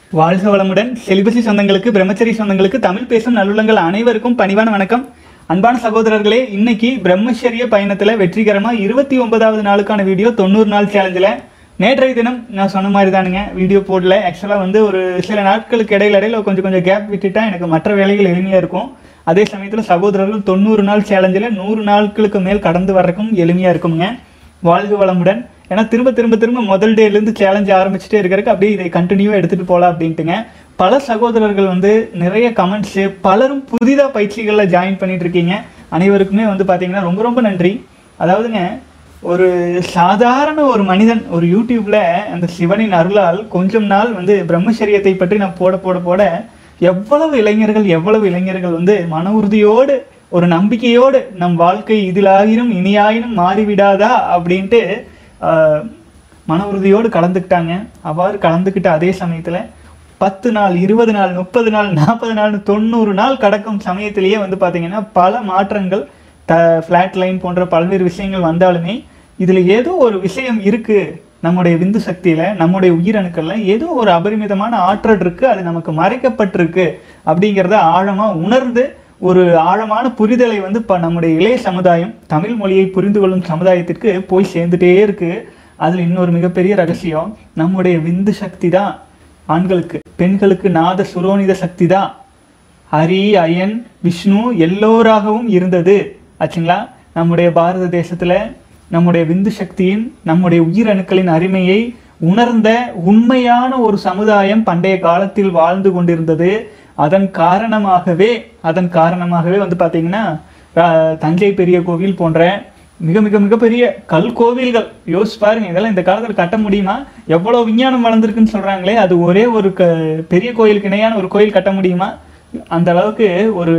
வாழ்க வளமுடன் செலிபசி சொந்தங்களுக்கு பிரம்மச்சரி சொந்தங்களுக்கு தமிழ் பேசும் நல்லுள்ளங்கள் அனைவருக்கும் பணிவான வணக்கம் அன்பான சகோதரர்களே இன்னைக்கு பிரம்மச்சரிய பயணத்துல வெற்றிகரமா இருபத்தி ஒன்பதாவது நாளுக்கான வீடியோ தொண்ணூறு நாள் சேலஞ்சில் நேற்றைய தினம் நான் சொன்ன மாதிரி தானுங்க வீடியோ போடல ஆக்சுவலாக வந்து ஒரு சில நாட்களுக்கு இடையில இடையில கொஞ்சம் கொஞ்சம் கேப் விட்டுட்டா எனக்கு மற்ற வேலைகள் எளிமையாக இருக்கும் அதே சமயத்தில் சகோதரர்கள் தொண்ணூறு நாள் சேலஞ்சில் நூறு நாட்களுக்கு மேல் கடந்து வர்றதுக்கும் எளிமையாக இருக்குங்க வாழ்க வளமுடன் ஏன்னா திரும்ப திரும்ப திரும்ப முதல் டேலேருந்து சேலஞ்ச் ஆரம்பிச்சுட்டே இருக்கிறதுக்கு அப்படியே இதை கண்டினியூவாக எடுத்துகிட்டு போகலாம் அப்படின்ட்டுங்க பல சகோதரர்கள் வந்து நிறைய கமெண்ட்ஸு பலரும் புதிதாக பயிற்சிகளில் ஜாயின் பண்ணிட்டு இருக்கீங்க அனைவருக்குமே வந்து பார்த்தீங்கன்னா ரொம்ப ரொம்ப நன்றி அதாவதுங்க ஒரு சாதாரண ஒரு மனிதன் ஒரு யூடியூப்ல அந்த சிவனின் அருளால் கொஞ்சம் நாள் வந்து பிரம்மச்சரியத்தை பற்றி நான் போட போட போட எவ்வளவு இளைஞர்கள் எவ்வளவு இளைஞர்கள் வந்து மன உறுதியோடு ஒரு நம்பிக்கையோடு நம் வாழ்க்கை இதிலாயினும் இனியாயினும் மாறிவிடாதா அப்படின்ட்டு ஆஹ், மன உறுதியோடு கலந்துக்கிட்டாங்க அவ்வாறு கலந்துக்கிட்ட அதே சமயத்தில் பத்து நாள் இருபது நாள் முப்பது நாள் நாற்பது நாள் தொண்ணூறு நாள் கடக்கும் சமயத்திலேயே வந்து பார்த்தீங்கன்னா பல மாற்றங்கள் த ஃப்ளாட் லைன் போன்ற பல்வேறு விஷயங்கள் வந்தாலுமே இதில் ஏதோ ஒரு விஷயம் இருக்குது நம்முடைய விந்து சக்தியில் நம்முடைய உயிரணுக்கள்ல ஏதோ ஒரு அபரிமிதமான ஆற்றல் இருக்குது அது நமக்கு மறைக்கப்பட்டிருக்கு அப்படிங்கிறத ஆழமாக உணர்ந்து ஒரு ஆழமான புரிதலை வந்து இப்போ நம்முடைய இளைய சமுதாயம் தமிழ் மொழியை புரிந்து கொள்ளும் சமுதாயத்திற்கு போய் சேர்ந்துட்டே இருக்கு அதில் இன்னொரு மிகப்பெரிய ரகசியம் நம்முடைய விந்து சக்தி தான் ஆண்களுக்கு பெண்களுக்கு நாத சுரோனித சக்தி தான் ஹரி அயன் விஷ்ணு எல்லோராகவும் இருந்தது ஆச்சுங்களா நம்முடைய பாரத தேசத்துல நம்முடைய விந்து சக்தியின் நம்முடைய உயிரணுக்களின் அருமையை உணர்ந்த உண்மையான ஒரு சமுதாயம் பண்டைய காலத்தில் வாழ்ந்து கொண்டிருந்தது அதன் காரணமாகவே அதன் காரணமாகவே வந்து பார்த்தீங்கன்னா ரா- தஞ்சை பெரிய கோவில் போன்ற மிக மிக மிகப்பெரிய கல் கோவில்கள் யோசிச்சு பாருங்க இதெல்லாம் இந்த காலத்தில் கட்ட முடியுமா எவ்வளவு விஞ்ஞானம் வளர்ந்துருக்குன்னு சொல்றாங்களே அது ஒரே ஒரு க பெரிய கோயிலுக்கு இணையான ஒரு கோயில் கட்ட முடியுமா அந்த அளவுக்கு ஒரு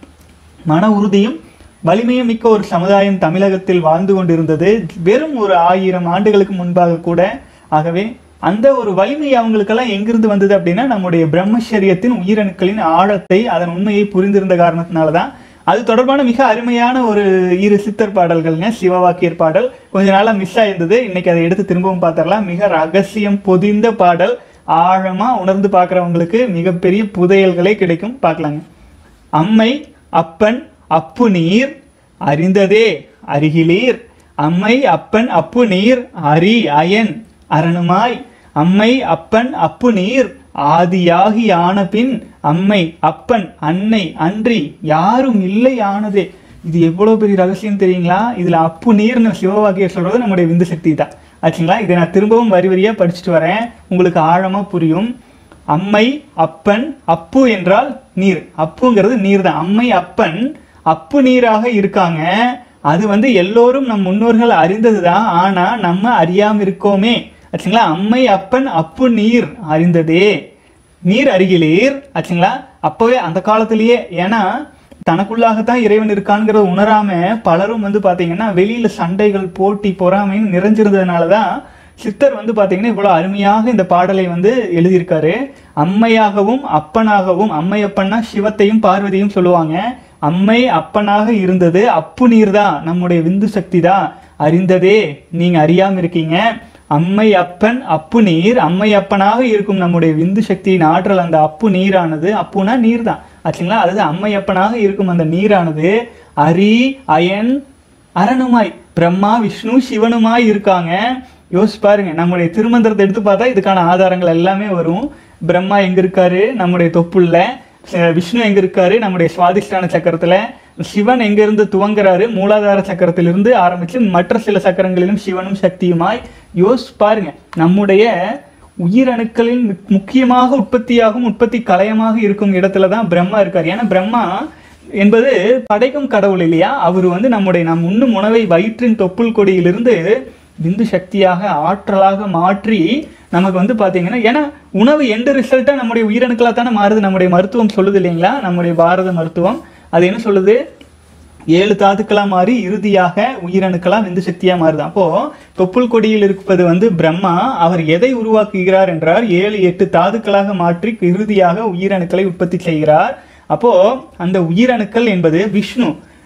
மன உறுதியும் வலிமையும் மிக்க ஒரு சமுதாயம் தமிழகத்தில் வாழ்ந்து கொண்டிருந்தது வெறும் ஒரு ஆயிரம் ஆண்டுகளுக்கு முன்பாக கூட ஆகவே அந்த ஒரு வலிமை அவங்களுக்கெல்லாம் எங்கிருந்து வந்தது அப்படின்னா நம்முடைய பிரம்மச்சரியத்தின் உயிரணுக்களின் ஆழத்தை அதன் உண்மையை புரிந்திருந்த காரணத்தினால தான் அது தொடர்பான மிக அருமையான ஒரு இரு சித்தர் பாடல்கள்ங்க சிவவாக்கியர் பாடல் கொஞ்ச நாளா மிஸ் ஆயிருந்தது இன்னைக்கு அதை எடுத்து திரும்பவும் பார்த்தரலாம் மிக ரகசியம் பொதிந்த பாடல் ஆழமா உணர்ந்து பார்க்குறவங்களுக்கு மிகப்பெரிய புதையல்களே கிடைக்கும் பார்க்கலாங்க அம்மை அப்பன் அப்பு நீர் அறிந்ததே அருகிலீர் அம்மை அப்பன் அப்பு நீர் அரி அயன் அரணுமாய் அம்மை அப்பன் அப்பு நீர் ஆதியாகி ஆன பின் அம்மை அப்பன் அன்னை அன்றி யாரும் இல்லை ஆனதே இது எவ்வளவு பெரிய ரகசியம் தெரியுங்களா இதுல அப்பு நீர்னு சிவவாக்கியர் சொல்றது நம்முடைய விந்து சக்தி தான் ஆச்சுங்களா இதை நான் திரும்பவும் வரி வரியா படிச்சுட்டு வரேன் உங்களுக்கு ஆழமா புரியும் அம்மை அப்பன் அப்பு என்றால் நீர் அப்புங்கிறது நீர் தான் அம்மை அப்பன் அப்பு நீராக இருக்காங்க அது வந்து எல்லோரும் நம் முன்னோர்கள் அறிந்தது தான் ஆனா நம்ம அறியாம இருக்கோமே ஆச்சுங்களா அம்மை அப்பன் அப்பு நீர் அறிந்ததே நீர் அருகிலீர் ஆச்சுங்களா அப்பவே அந்த காலத்திலேயே ஏன்னா தனக்குள்ளாகத்தான் இறைவன் இருக்கான்ங்கிறத உணராம பலரும் வந்து பாத்தீங்கன்னா வெளியில சண்டைகள் போட்டி பொறாமைன்னு நிறைஞ்சிருந்ததுனால தான் சித்தர் வந்து பாத்தீங்கன்னா இவ்வளவு அருமையாக இந்த பாடலை வந்து எழுதியிருக்காரு அம்மையாகவும் அப்பனாகவும் அம்மை அப்பன்னா சிவத்தையும் பார்வதியும் சொல்லுவாங்க அம்மை அப்பனாக இருந்தது அப்பு நீர் தான் நம்முடைய விந்து சக்தி தான் அறிந்ததே நீங்க அறியாம இருக்கீங்க அம்மை அப்பன் அப்பு நீர் அம்மை அப்பனாக இருக்கும் நம்முடைய விந்து சக்தியின் ஆற்றல் அந்த அப்பு நீரானது அப்புனா நீர் தான் ஆச்சுங்களா அதாவது அம்மை அப்பனாக இருக்கும் அந்த நீரானது அரி அயன் அரணுமாய் பிரம்மா விஷ்ணு சிவனுமாய் இருக்காங்க யோசிச்சு பாருங்க நம்முடைய திருமந்திரத்தை எடுத்து பார்த்தா இதுக்கான ஆதாரங்கள் எல்லாமே வரும் பிரம்மா எங்க இருக்காரு நம்முடைய தொப்புள்ள ச- விஷ்ணு எங்க இருக்காரு நம்முடைய சுவாதிஷ்டான சக்கரத்துல சிவன் எங்க இருந்து துவங்குறாரு மூலாதார சக்கரத்திலிருந்து ஆரம்பிச்சு மற்ற சில சக்கரங்களிலும் சிவனும் சக்தியுமாய் யோசிச்சு பாருங்க நம்முடைய உயிரணுக்களின் முக்- முக்கியமாக உற்பத்தியாகும் உற்பத்தி கலையமாக இருக்கும் இடத்துல தான் பிரம்மா இருக்கார் ஏன்னா பிரம்மா என்பது படைக்கும் கடவுள் இல்லையா அவர் வந்து நம்முடைய நம் உண்ணும் உணவை வயிற்றின் தொப்புள் கொடியிலிருந்து விந்து சக்தியாக ஆற்றலாக மாற்றி நமக்கு வந்து பாத்தீங்கன்னா ஏன்னா உணவு எந்த ரிசல்ட்டா நம்முடைய உயிரணுக்களாக தானே மாறுது நம்முடைய மருத்துவம் சொல்லுது இல்லைங்களா நம்முடைய பாரத மருத்துவம் அது என்ன சொல்லுது ஏழு தாதுக்களா மாறி இறுதியாக உயிரணுக்களா விந்து சக்தியா மாறுது அப்போ தொப்புள் கொடியில் இருப்பது வந்து பிரம்மா அவர் எதை உருவாக்குகிறார் என்றார் ஏழு எட்டு தாதுக்களாக மாற்றி இறுதியாக உயிரணுக்களை உற்பத்தி செய்கிறார் அப்போ அந்த உயிரணுக்கள் என்பது விஷ்ணு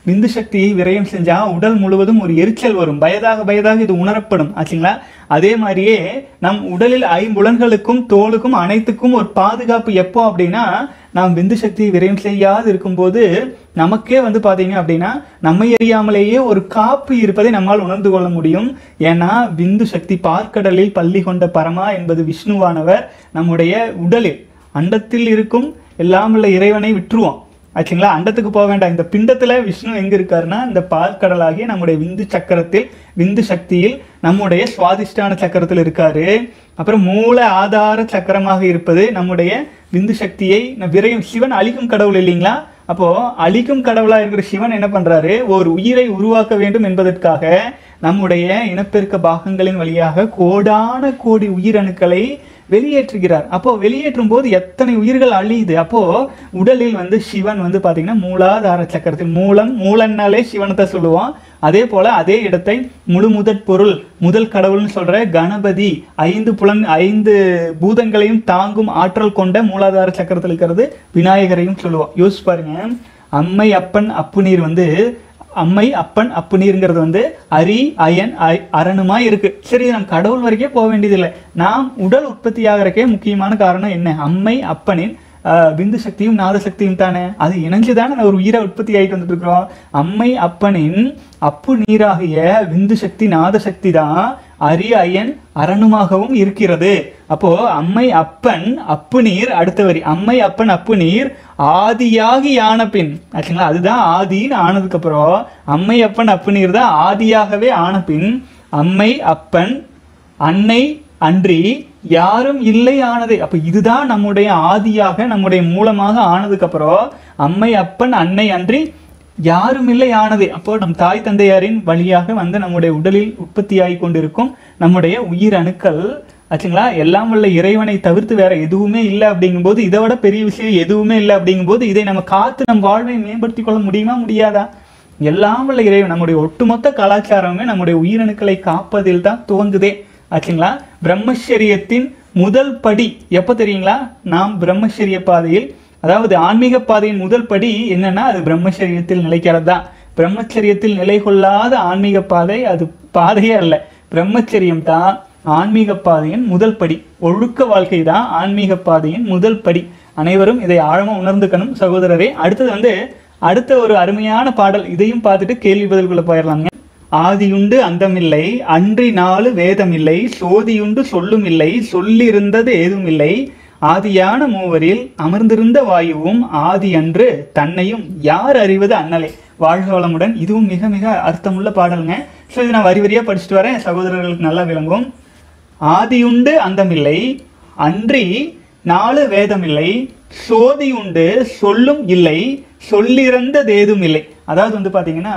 விந்து சக்தியை விரயம் செஞ்சா உடல் முழுவதும் ஒரு எரிச்சல் வரும் வயதாக வயதாக இது உணரப்படும் ஆச்சுங்களா அதே மாதிரியே நம் உடலில் ஐம்புலன்களுக்கும் தோலுக்கும் அனைத்துக்கும் ஒரு பாதுகாப்பு எப்போ அப்படின்னா நாம் விந்து சக்தியை விரயம் செய்யாது இருக்கும்போது நமக்கே வந்து பாத்தீங்க அப்படின்னா நம்மை அறியாமலேயே ஒரு காப்பு இருப்பதை நம்மால் உணர்ந்து கொள்ள முடியும் ஏன்னா விந்து சக்தி பார்க்கடலில் பள்ளி கொண்ட பரமா என்பது விஷ்ணுவானவர் நம்முடைய உடலில் அண்டத்தில் இருக்கும் எல்லாம் உள்ள இறைவனை விட்டுருவோம் ஆச்சுங்களா அண்டத்துக்கு போக வேண்டாம் இந்த பிண்டத்துல விஷ்ணு எங்க இருக்காருன்னா இந்த பால்கடலாகிய நம்முடைய விந்து சக்கரத்தில் விந்து சக்தியில் நம்முடைய சுவாதிஷ்டான சக்கரத்தில் இருக்காரு அப்புறம் மூல ஆதார சக்கரமாக இருப்பது நம்முடைய விந்து சக்தியை ந- விரையும் சிவன் அழிக்கும் கடவுள் இல்லைங்களா அப்போ அழிக்கும் கடவுளா இருக்கிற சிவன் என்ன பண்றாரு ஒரு உயிரை உருவாக்க வேண்டும் என்பதற்காக நம்முடைய இனப்பெருக்க பாகங்களின் வழியாக கோடான கோடி உயிரணுக்களை வெளியேற்றுகிறார் அப்போ வெளியேற்றும் போது எத்தனை உயிர்கள் அழியுது அப்போ உடலில் வந்து சிவன் வந்து பாத்தீங்கன்னா மூலாதார சக்கரத்தில் மூலம் மூலன்னாலே சிவனத்தை சொல்லுவோம் அதே போல அதே இடத்தை முழு முதற் பொருள் முதல் கடவுள்னு சொல்ற கணபதி ஐந்து புலன் ஐந்து பூதங்களையும் தாங்கும் ஆற்றல் கொண்ட மூலாதார சக்கரத்தில் இருக்கிறது விநாயகரையும் சொல்லுவோம் யோசிச்சு பாருங்க அம்மை அப்பன் அப்பு நீர் வந்து அம்மை அப்பன் அப்பு நீருங்கிறது வந்து அரி அயன் அ- அரணுமாய் இருக்கு சரி இது நம்ம கடவுள் வரைக்கே போக வேண்டியதில்லை நாம் உடல் உற்பத்தி ஆகிறக்கே முக்கியமான காரணம் என்ன அம்மை அப்பனின் ஆஹ், விந்து சக்தியும் நாத சக்தியும் தானே அது இணைஞ்சுதானே ஒரு உயிரை உற்பத்தி ஆகிட்டு வந்துட்டு இருக்கிறோம் அம்மை அப்பனின் அப்பு நீராகிய விந்து சக்தி நாத சக்தி தான் அரி அயன் அரணுமாகவும் இருக்கிறது அப்போ அம்மை அப்பன் அப்பு நீர் அடுத்த வரி அம்மை அப்பன் அப்பு நீர் ஆதியாகி ஆன பின் ஆச்சுங்களா அதுதான் ஆதின்னு ஆனதுக்கு அப்புறம் அம்மை அப்பன் அப்பு நீர் தான் ஆதியாகவே ஆன பின் அம்மை அப்பன் அன்னை அன்றி யாரும் இல்லை ஆனது அப்ப இதுதான் நம்முடைய ஆதியாக நம்முடைய மூலமாக ஆனதுக்கு அப்புறம் அம்மை அப்பன் அன்னை அன்றி யாரும் இல்லை ஆனது அப்போ நம் தாய் தந்தையாரின் வழியாக வந்து நம்முடைய உடலில் உற்பத்தியாகி கொண்டிருக்கும் நம்முடைய உயிர் அணுக்கள் ஆச்சுங்களா எல்லாம் வல்ல இறைவனை தவிர்த்து வேற எதுவுமே இல்லை அப்படிங்கும்போது இதை விட பெரிய விஷயம் எதுவுமே இல்லை அப்படிங்கும்போது இதை நம்ம காத்து நம் வாழ்வை மேம்படுத்திக் கொள்ள முடியுமா முடியாதா எல்லாம் வல்ல இறைவன் நம்முடைய ஒட்டுமொத்த கலாச்சாரமே நம்முடைய உயிரணுக்களை காப்பதில் தான் துவங்குதே ஆச்சுங்களா பிரம்மச்சரியத்தின் முதல் படி எப்போ தெரியுங்களா நாம் பிரம்மச்சரிய பாதையில் அதாவது ஆன்மீக பாதையின் முதல் படி என்னன்னா அது பிரம்மச்சரியத்தில் நிலைக்கிறது தான் பிரம்மச்சரியத்தில் நிலை கொள்ளாத ஆன்மீக பாதை அது பாதையே அல்ல பிரம்மச்சரியம் தான் ஆன்மீக பாதையின் முதல் படி ஒழுக்க வாழ்க்கை தான் ஆன்மீக பாதையின் முதல் படி அனைவரும் இதை ஆழமா உணர்ந்துக்கணும் சகோதரரே அடுத்தது வந்து அடுத்த ஒரு அருமையான பாடல் இதையும் பார்த்துட்டு கேள்வி பதில்குள்ள போயிடலாங்க ஆதியுண்டு அந்தமில்லை அன்றி நாலு வேதமில்லை சோதியுண்டு சொல்லும் இல்லை சொல்லிருந்தது ஏதும் இல்லை ஆதியான மூவரில் அமர்ந்திருந்த வாயுவும் ஆதி அன்று தன்னையும் யார் அறிவது அண்ணலே வாழ்க வளமுடன் இதுவும் மிக மிக அர்த்தமுள்ள பாடலுங்க ஸோ இது நான் வரி வரியா படிச்சுட்டு வரேன் சகோதரர்களுக்கு நல்லா விளங்கும் ஆதியுண்டு அந்தமில்லை அன்றி நாலு வேதமில்லை சோதி உண்டு சொல்லும் இல்லை சொல்லிறந்ததேதும் இல்லை அதாவது வந்து பாத்தீங்கன்னா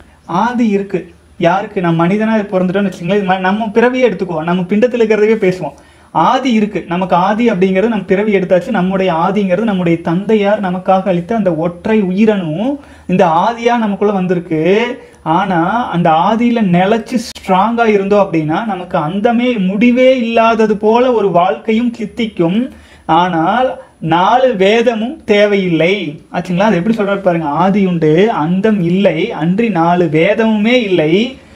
ஆதி இருக்கு யாருக்கு நம்ம மனிதனா பிறந்துட்டோம்னு வச்சுங்களேன் இது மாதிரி நம்ம பிறவியே எடுத்துக்குவோம் நம்ம பிண்டத்தில் இருக்கிறதவே பேசுவோம் ஆதி இருக்கு நமக்கு ஆதி அப்படிங்கிறது நம்ம பிறவி எடுத்தாச்சு நம்முடைய ஆதிங்கிறது நம்முடைய தந்தையார் நமக்காக அளித்த அந்த ஒற்றை உயிரணு இந்த ஆதியா நமக்குள்ள வந்திருக்கு ஆனா அந்த ஆதியில நிலைச்சு ஸ்ட்ராங்கா இருந்தோம் அப்படின்னா நமக்கு அந்தமே முடிவே இல்லாதது போல ஒரு வாழ்க்கையும் சித்திக்கும் ஆனால் நாலு வேதமும் தேவையில்லை ஆச்சுங்களா அது எப்படி சொல்றாரு பாருங்க ஆதி உண்டு அந்தம் இல்லை அன்றி நாலு வேதமுமே இல்லை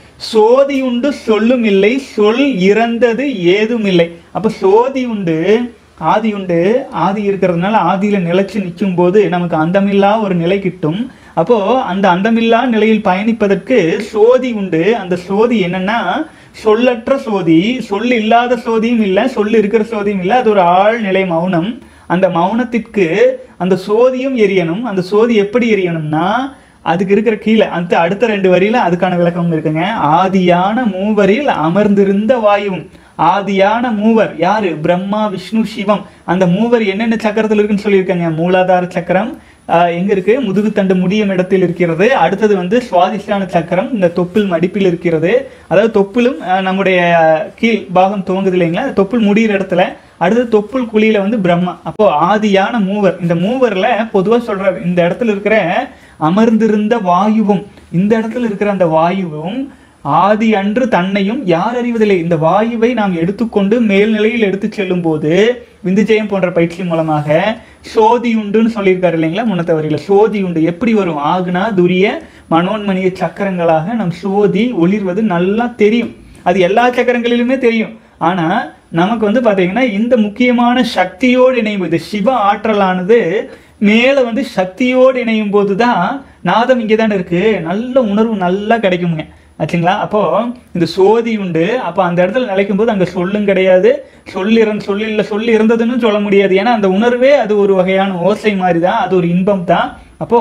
சோதி உண்டு சொல்லும் இல்லை சொல் இறந்தது ஏதும் இல்லை அப்ப சோதி உண்டு ஆதி உண்டு ஆதி இருக்கிறதுனால ஆதியில நிலைச்சு நிற்கும் போது நமக்கு அந்தமில்லா ஒரு நிலை கிட்டும் அப்போ அந்த அந்தமில்லா நிலையில் பயணிப்பதற்கு சோதி உண்டு அந்த சோதி என்னன்னா சொல்லற்ற சோதி சொல் இல்லாத சோதியும் இல்லை சொல் இருக்கிற சோதியும் இல்லை அது ஒரு ஆழ்நிலை மௌனம் அந்த மௌனத்திற்கு அந்த சோதியும் எரியணும் அந்த சோதி எப்படி எரியணும்னா அதுக்கு இருக்கிற கீழே அந்த அடுத்த ரெண்டு வரியில அதுக்கான விளக்கம் இருக்குங்க ஆதியான மூவரில் அமர்ந்திருந்த வாயுவும் ஆதியான மூவர் யாரு பிரம்மா விஷ்ணு சிவம் அந்த மூவர் என்னென்ன சக்கரத்தில் இருக்குன்னு சொல்லியிருக்காங்க மூலாதார சக்கரம் ஆஹ் எங்க இருக்கு முதுகுத்தண்டு முடியும் இடத்தில் இருக்கிறது அடுத்தது வந்து சுவாதிஷ்டான சக்கரம் இந்த தொப்புள் மடிப்பில் இருக்கிறது அதாவது தொப்புளும் ஆஹ் நம்முடைய கீழ் பாகம் துவங்குது இல்லைங்களா தொப்புள் முடியிற இடத்துல அடுத்தது தொப்புள் குழியில வந்து பிரம்மா அப்போ ஆதியான மூவர் இந்த மூவர்ல பொதுவா சொல்றாரு இந்த இடத்துல இருக்கிற அமர்ந்திருந்த வாயுவும் இந்த இடத்துல இருக்கிற அந்த வாயுவும் ஆதி அன்று தன்னையும் யார் அறிவதில்லை இந்த வாயுவை நாம் எடுத்துக்கொண்டு மேல்நிலையில் எடுத்து செல்லும் போது விந்துஜெயம் போன்ற பயிற்சி மூலமாக சோதி உண்டுன்னு சொல்லியிருக்காரு இல்லைங்களா முன்னத்த வரையில சோதி உண்டு எப்படி வரும் ஆகுனா துரிய மனோன்மணிய சக்கரங்களாக நம் சோதி ஒளிர்வது நல்லா தெரியும் அது எல்லா சக்கரங்களிலுமே தெரியும் ஆனா நமக்கு வந்து பாத்தீங்கன்னா இந்த முக்கியமான சக்தியோடு இணையும் போது சிவ ஆற்றலானது மேல வந்து சக்தியோடு இணையும் போது தான் நாதம் இங்கே தானே இருக்கு நல்ல உணர்வு நல்லா கிடைக்குங்க ஆச்சுங்களா அப்போ இந்த சோதி உண்டு அப்போ அந்த இடத்துல நிலைக்கும் போது அங்க சொல்லும் கிடையாது சொல்லிறன் சொல்லில்ல சொல்லி இருந்ததுன்னு சொல்ல முடியாது ஏன்னா அந்த உணர்வே அது ஒரு வகையான ஓசை மாதிரி தான் அது ஒரு இன்பம் தான் அப்போ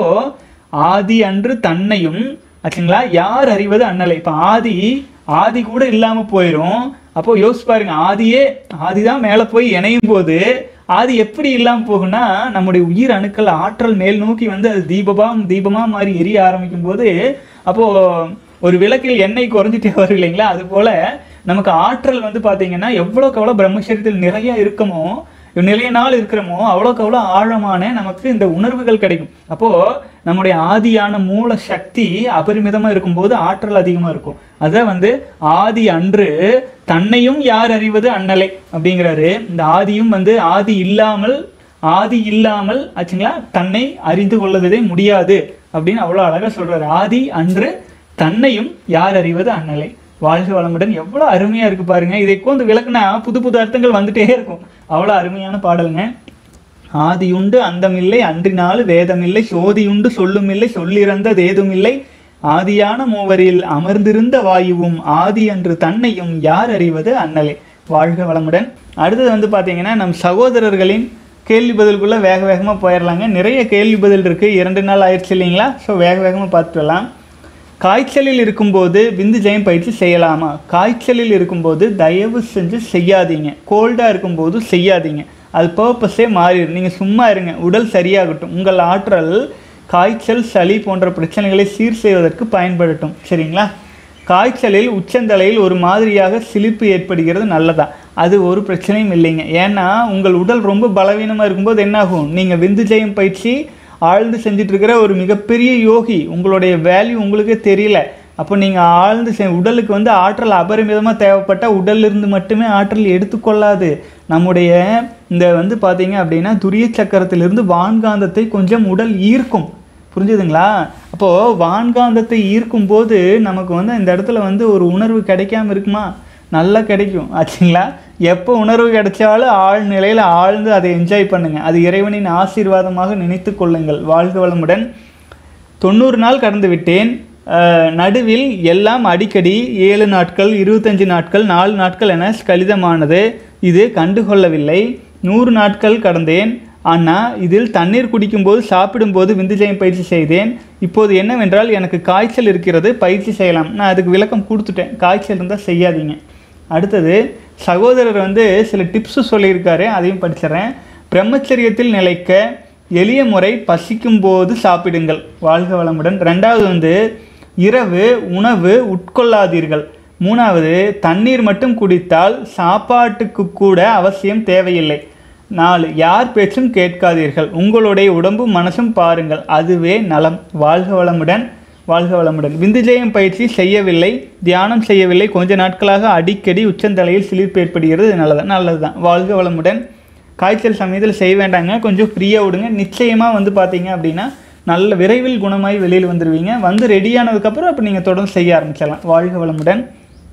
ஆதி அன்று தன்னையும் ஆச்சுங்களா யார் அறிவது அண்ணலை இப்போ ஆதி ஆதி கூட இல்லாம போயிடும் அப்போ யோசிச்சு பாருங்க ஆதியே ஆதிதான் மேல போய் இணையும் போது ஆதி எப்படி இல்லாம போகும்னா நம்முடைய உயிர் அணுக்கள் ஆற்றல் மேல் நோக்கி வந்து அது தீபமா தீபமா மாதிரி எரிய ஆரம்பிக்கும் போது அப்போ ஒரு விளக்கில் எண்ணெய் குறைஞ்சிட்டே வரும் இல்லைங்களா அது போல நமக்கு ஆற்றல் வந்து பாத்தீங்கன்னா எவ்வளோக்கு எவ்வளோ பிரம்மச்சரியத்தில் நிறைய இருக்குமோ நிறைய நாள் இருக்கிறோமோ அவ்வளோக்கு அவ்வளோ ஆழமான நமக்கு இந்த உணர்வுகள் கிடைக்கும் அப்போ நம்முடைய ஆதியான மூல சக்தி அபரிமிதமா இருக்கும்போது ஆற்றல் அதிகமா இருக்கும் அத வந்து ஆதி அன்று தன்னையும் யார் அறிவது அண்ணலை அப்படிங்கிறாரு இந்த ஆதியும் வந்து ஆதி இல்லாமல் ஆதி இல்லாமல் ஆச்சுங்களா தன்னை அறிந்து கொள்வதே முடியாது அப்படின்னு அவ்வளோ அழகா சொல்றாரு ஆதி அன்று தன்னையும் யார் அறிவது அண்ணலை வாழ்க வளமுடன் எவ்வளோ அருமையா இருக்கு பாருங்க இதை கொண்டு விளக்குனா புது புது அர்த்தங்கள் வந்துட்டே இருக்கும் அவ்வளோ அருமையான பாடலுங்க ஆதியுண்டு அந்தமில்லை அன்றினாலு வேதமில்லை சோதியுண்டு சொல்லுமில்லை சொல்லிறந்ததேதுமில்லை ஆதியான மூவரில் அமர்ந்திருந்த வாயுவும் ஆதி அன்று தன்னையும் யார் அறிவது அண்ணலே வாழ்க வளமுடன் அடுத்தது வந்து பார்த்தீங்கன்னா நம் சகோதரர்களின் கேள்வி பதிலுக்குள்ள வேக வேகமாக போயிடலாங்க நிறைய கேள்வி பதில் இருக்கு இரண்டு நாள் ஆயிடுச்சு இல்லைங்களா ஸோ வேக வேகமாக பார்த்துட்டு வரலாம் காய்ச்சலில் இருக்கும்போது விந்து ஜெயம் பயிற்சி செய்யலாமா காய்ச்சலில் இருக்கும்போது தயவு செஞ்சு செய்யாதீங்க கோல்டாக இருக்கும்போது செய்யாதீங்க அது பர்பஸே மாறிடும் நீங்கள் சும்மா இருங்க உடல் சரியாகட்டும் உங்கள் ஆற்றல் காய்ச்சல் சளி போன்ற பிரச்சனைகளை சீர் செய்வதற்கு பயன்படட்டும் சரிங்களா காய்ச்சலில் உச்சந்தலையில் ஒரு மாதிரியாக சிலிப்பு ஏற்படுகிறது நல்லதா அது ஒரு பிரச்சனையும் இல்லைங்க ஏன்னா உங்கள் உடல் ரொம்ப பலவீனமாக இருக்கும்போது என்னாகும் நீங்கள் விந்து ஜெயம் பயிற்சி ஆழ்ந்து செஞ்சுட்டு இருக்கிற ஒரு மிகப்பெரிய யோகி உங்களுடைய வேல்யூ உங்களுக்கே தெரியல அப்போ நீங்கள் ஆழ்ந்து செ உடலுக்கு வந்து ஆற்றல் அபரிமிதமாக தேவைப்பட்டால் உடல்லிருந்து மட்டுமே ஆற்றல் எடுத்துக்கொள்ளாது நம்முடைய இந்த வந்து பார்த்தீங்க அப்படின்னா துரிய சக்கரத்திலிருந்து வான்காந்தத்தை கொஞ்சம் உடல் ஈர்க்கும் புரிஞ்சுதுங்களா அப்போது வான்காந்தத்தை ஈர்க்கும் போது நமக்கு வந்து இந்த இடத்துல வந்து ஒரு உணர்வு கிடைக்காம இருக்குமா நல்லா கிடைக்கும் ஆச்சுங்களா எப்போ உணர்வு கிடைச்சாலும் ஆழ் நிலையில் ஆழ்ந்து அதை என்ஜாய் பண்ணுங்க அது இறைவனின் ஆசீர்வாதமாக நினைத்து கொள்ளுங்கள் வாழ்க வளமுடன் தொண்ணூறு நாள் கடந்து விட்டேன் அஹ், நடுவில் எல்லாம் அடிக்கடி ஏழு நாட்கள் இருபத்தஞ்சு நாட்கள் நாலு நாட்கள் என கலிதமானது இது கண்டுகொள்ளவில்லை நூறு நாட்கள் கடந்தேன் ஆனால் இதில் தண்ணீர் குடிக்கும்போது சாப்பிடும்போது விந்துஜயம் பயிற்சி செய்தேன் இப்போது என்னவென்றால் எனக்கு காய்ச்சல் இருக்கிறது பயிற்சி செய்யலாம் நான் அதுக்கு விளக்கம் கொடுத்துட்டேன் காய்ச்சல் இருந்தால் செய்யாதீங்க அடுத்தது சகோதரர் வந்து சில டிப்ஸ் சொல்லியிருக்காரு அதையும் படிச்சிடுறேன் பிரம்மச்சரியத்தில் நிலைக்க எளிய முறை பசிக்கும் போது சாப்பிடுங்கள் வாழ்க வளமுடன் ரெண்டாவது வந்து இரவு உணவு உட்கொள்ளாதீர்கள் மூணாவது தண்ணீர் மட்டும் குடித்தால் சாப்பாட்டுக்கு கூட அவசியம் தேவையில்லை நாலு யார் பேச்சும் கேட்காதீர்கள் உங்களுடைய உடம்பும் மனசும் பாருங்கள் அதுவே நலம் வாழ்க வளமுடன் வாழ்க வளமுடன் விந்துஜெயம் பயிற்சி செய்யவில்லை தியானம் செய்யவில்லை கொஞ்ச நாட்களாக அடிக்கடி உச்சந்தலையில் சிலிர்ப்பு ஏற்படுகிறது இது நல்லது நல்லதுதான் வாழ்க வளமுடன் காய்ச்சல் சமயத்தில் செய்ய வேண்டாங்க கொஞ்சம் ஃப்ரீயாக விடுங்க நிச்சயமாக வந்து பார்த்தீங்க அப்படின்னா நல்ல விரைவில் குணமாகி வெளியில் வந்துடுவீங்க வந்து ரெடியானதுக்கப்புறம் அப்போ நீங்கள் தொடர்ந்து செய்ய ஆரம்பிச்சிடலாம் வாழ்க வளமுடன்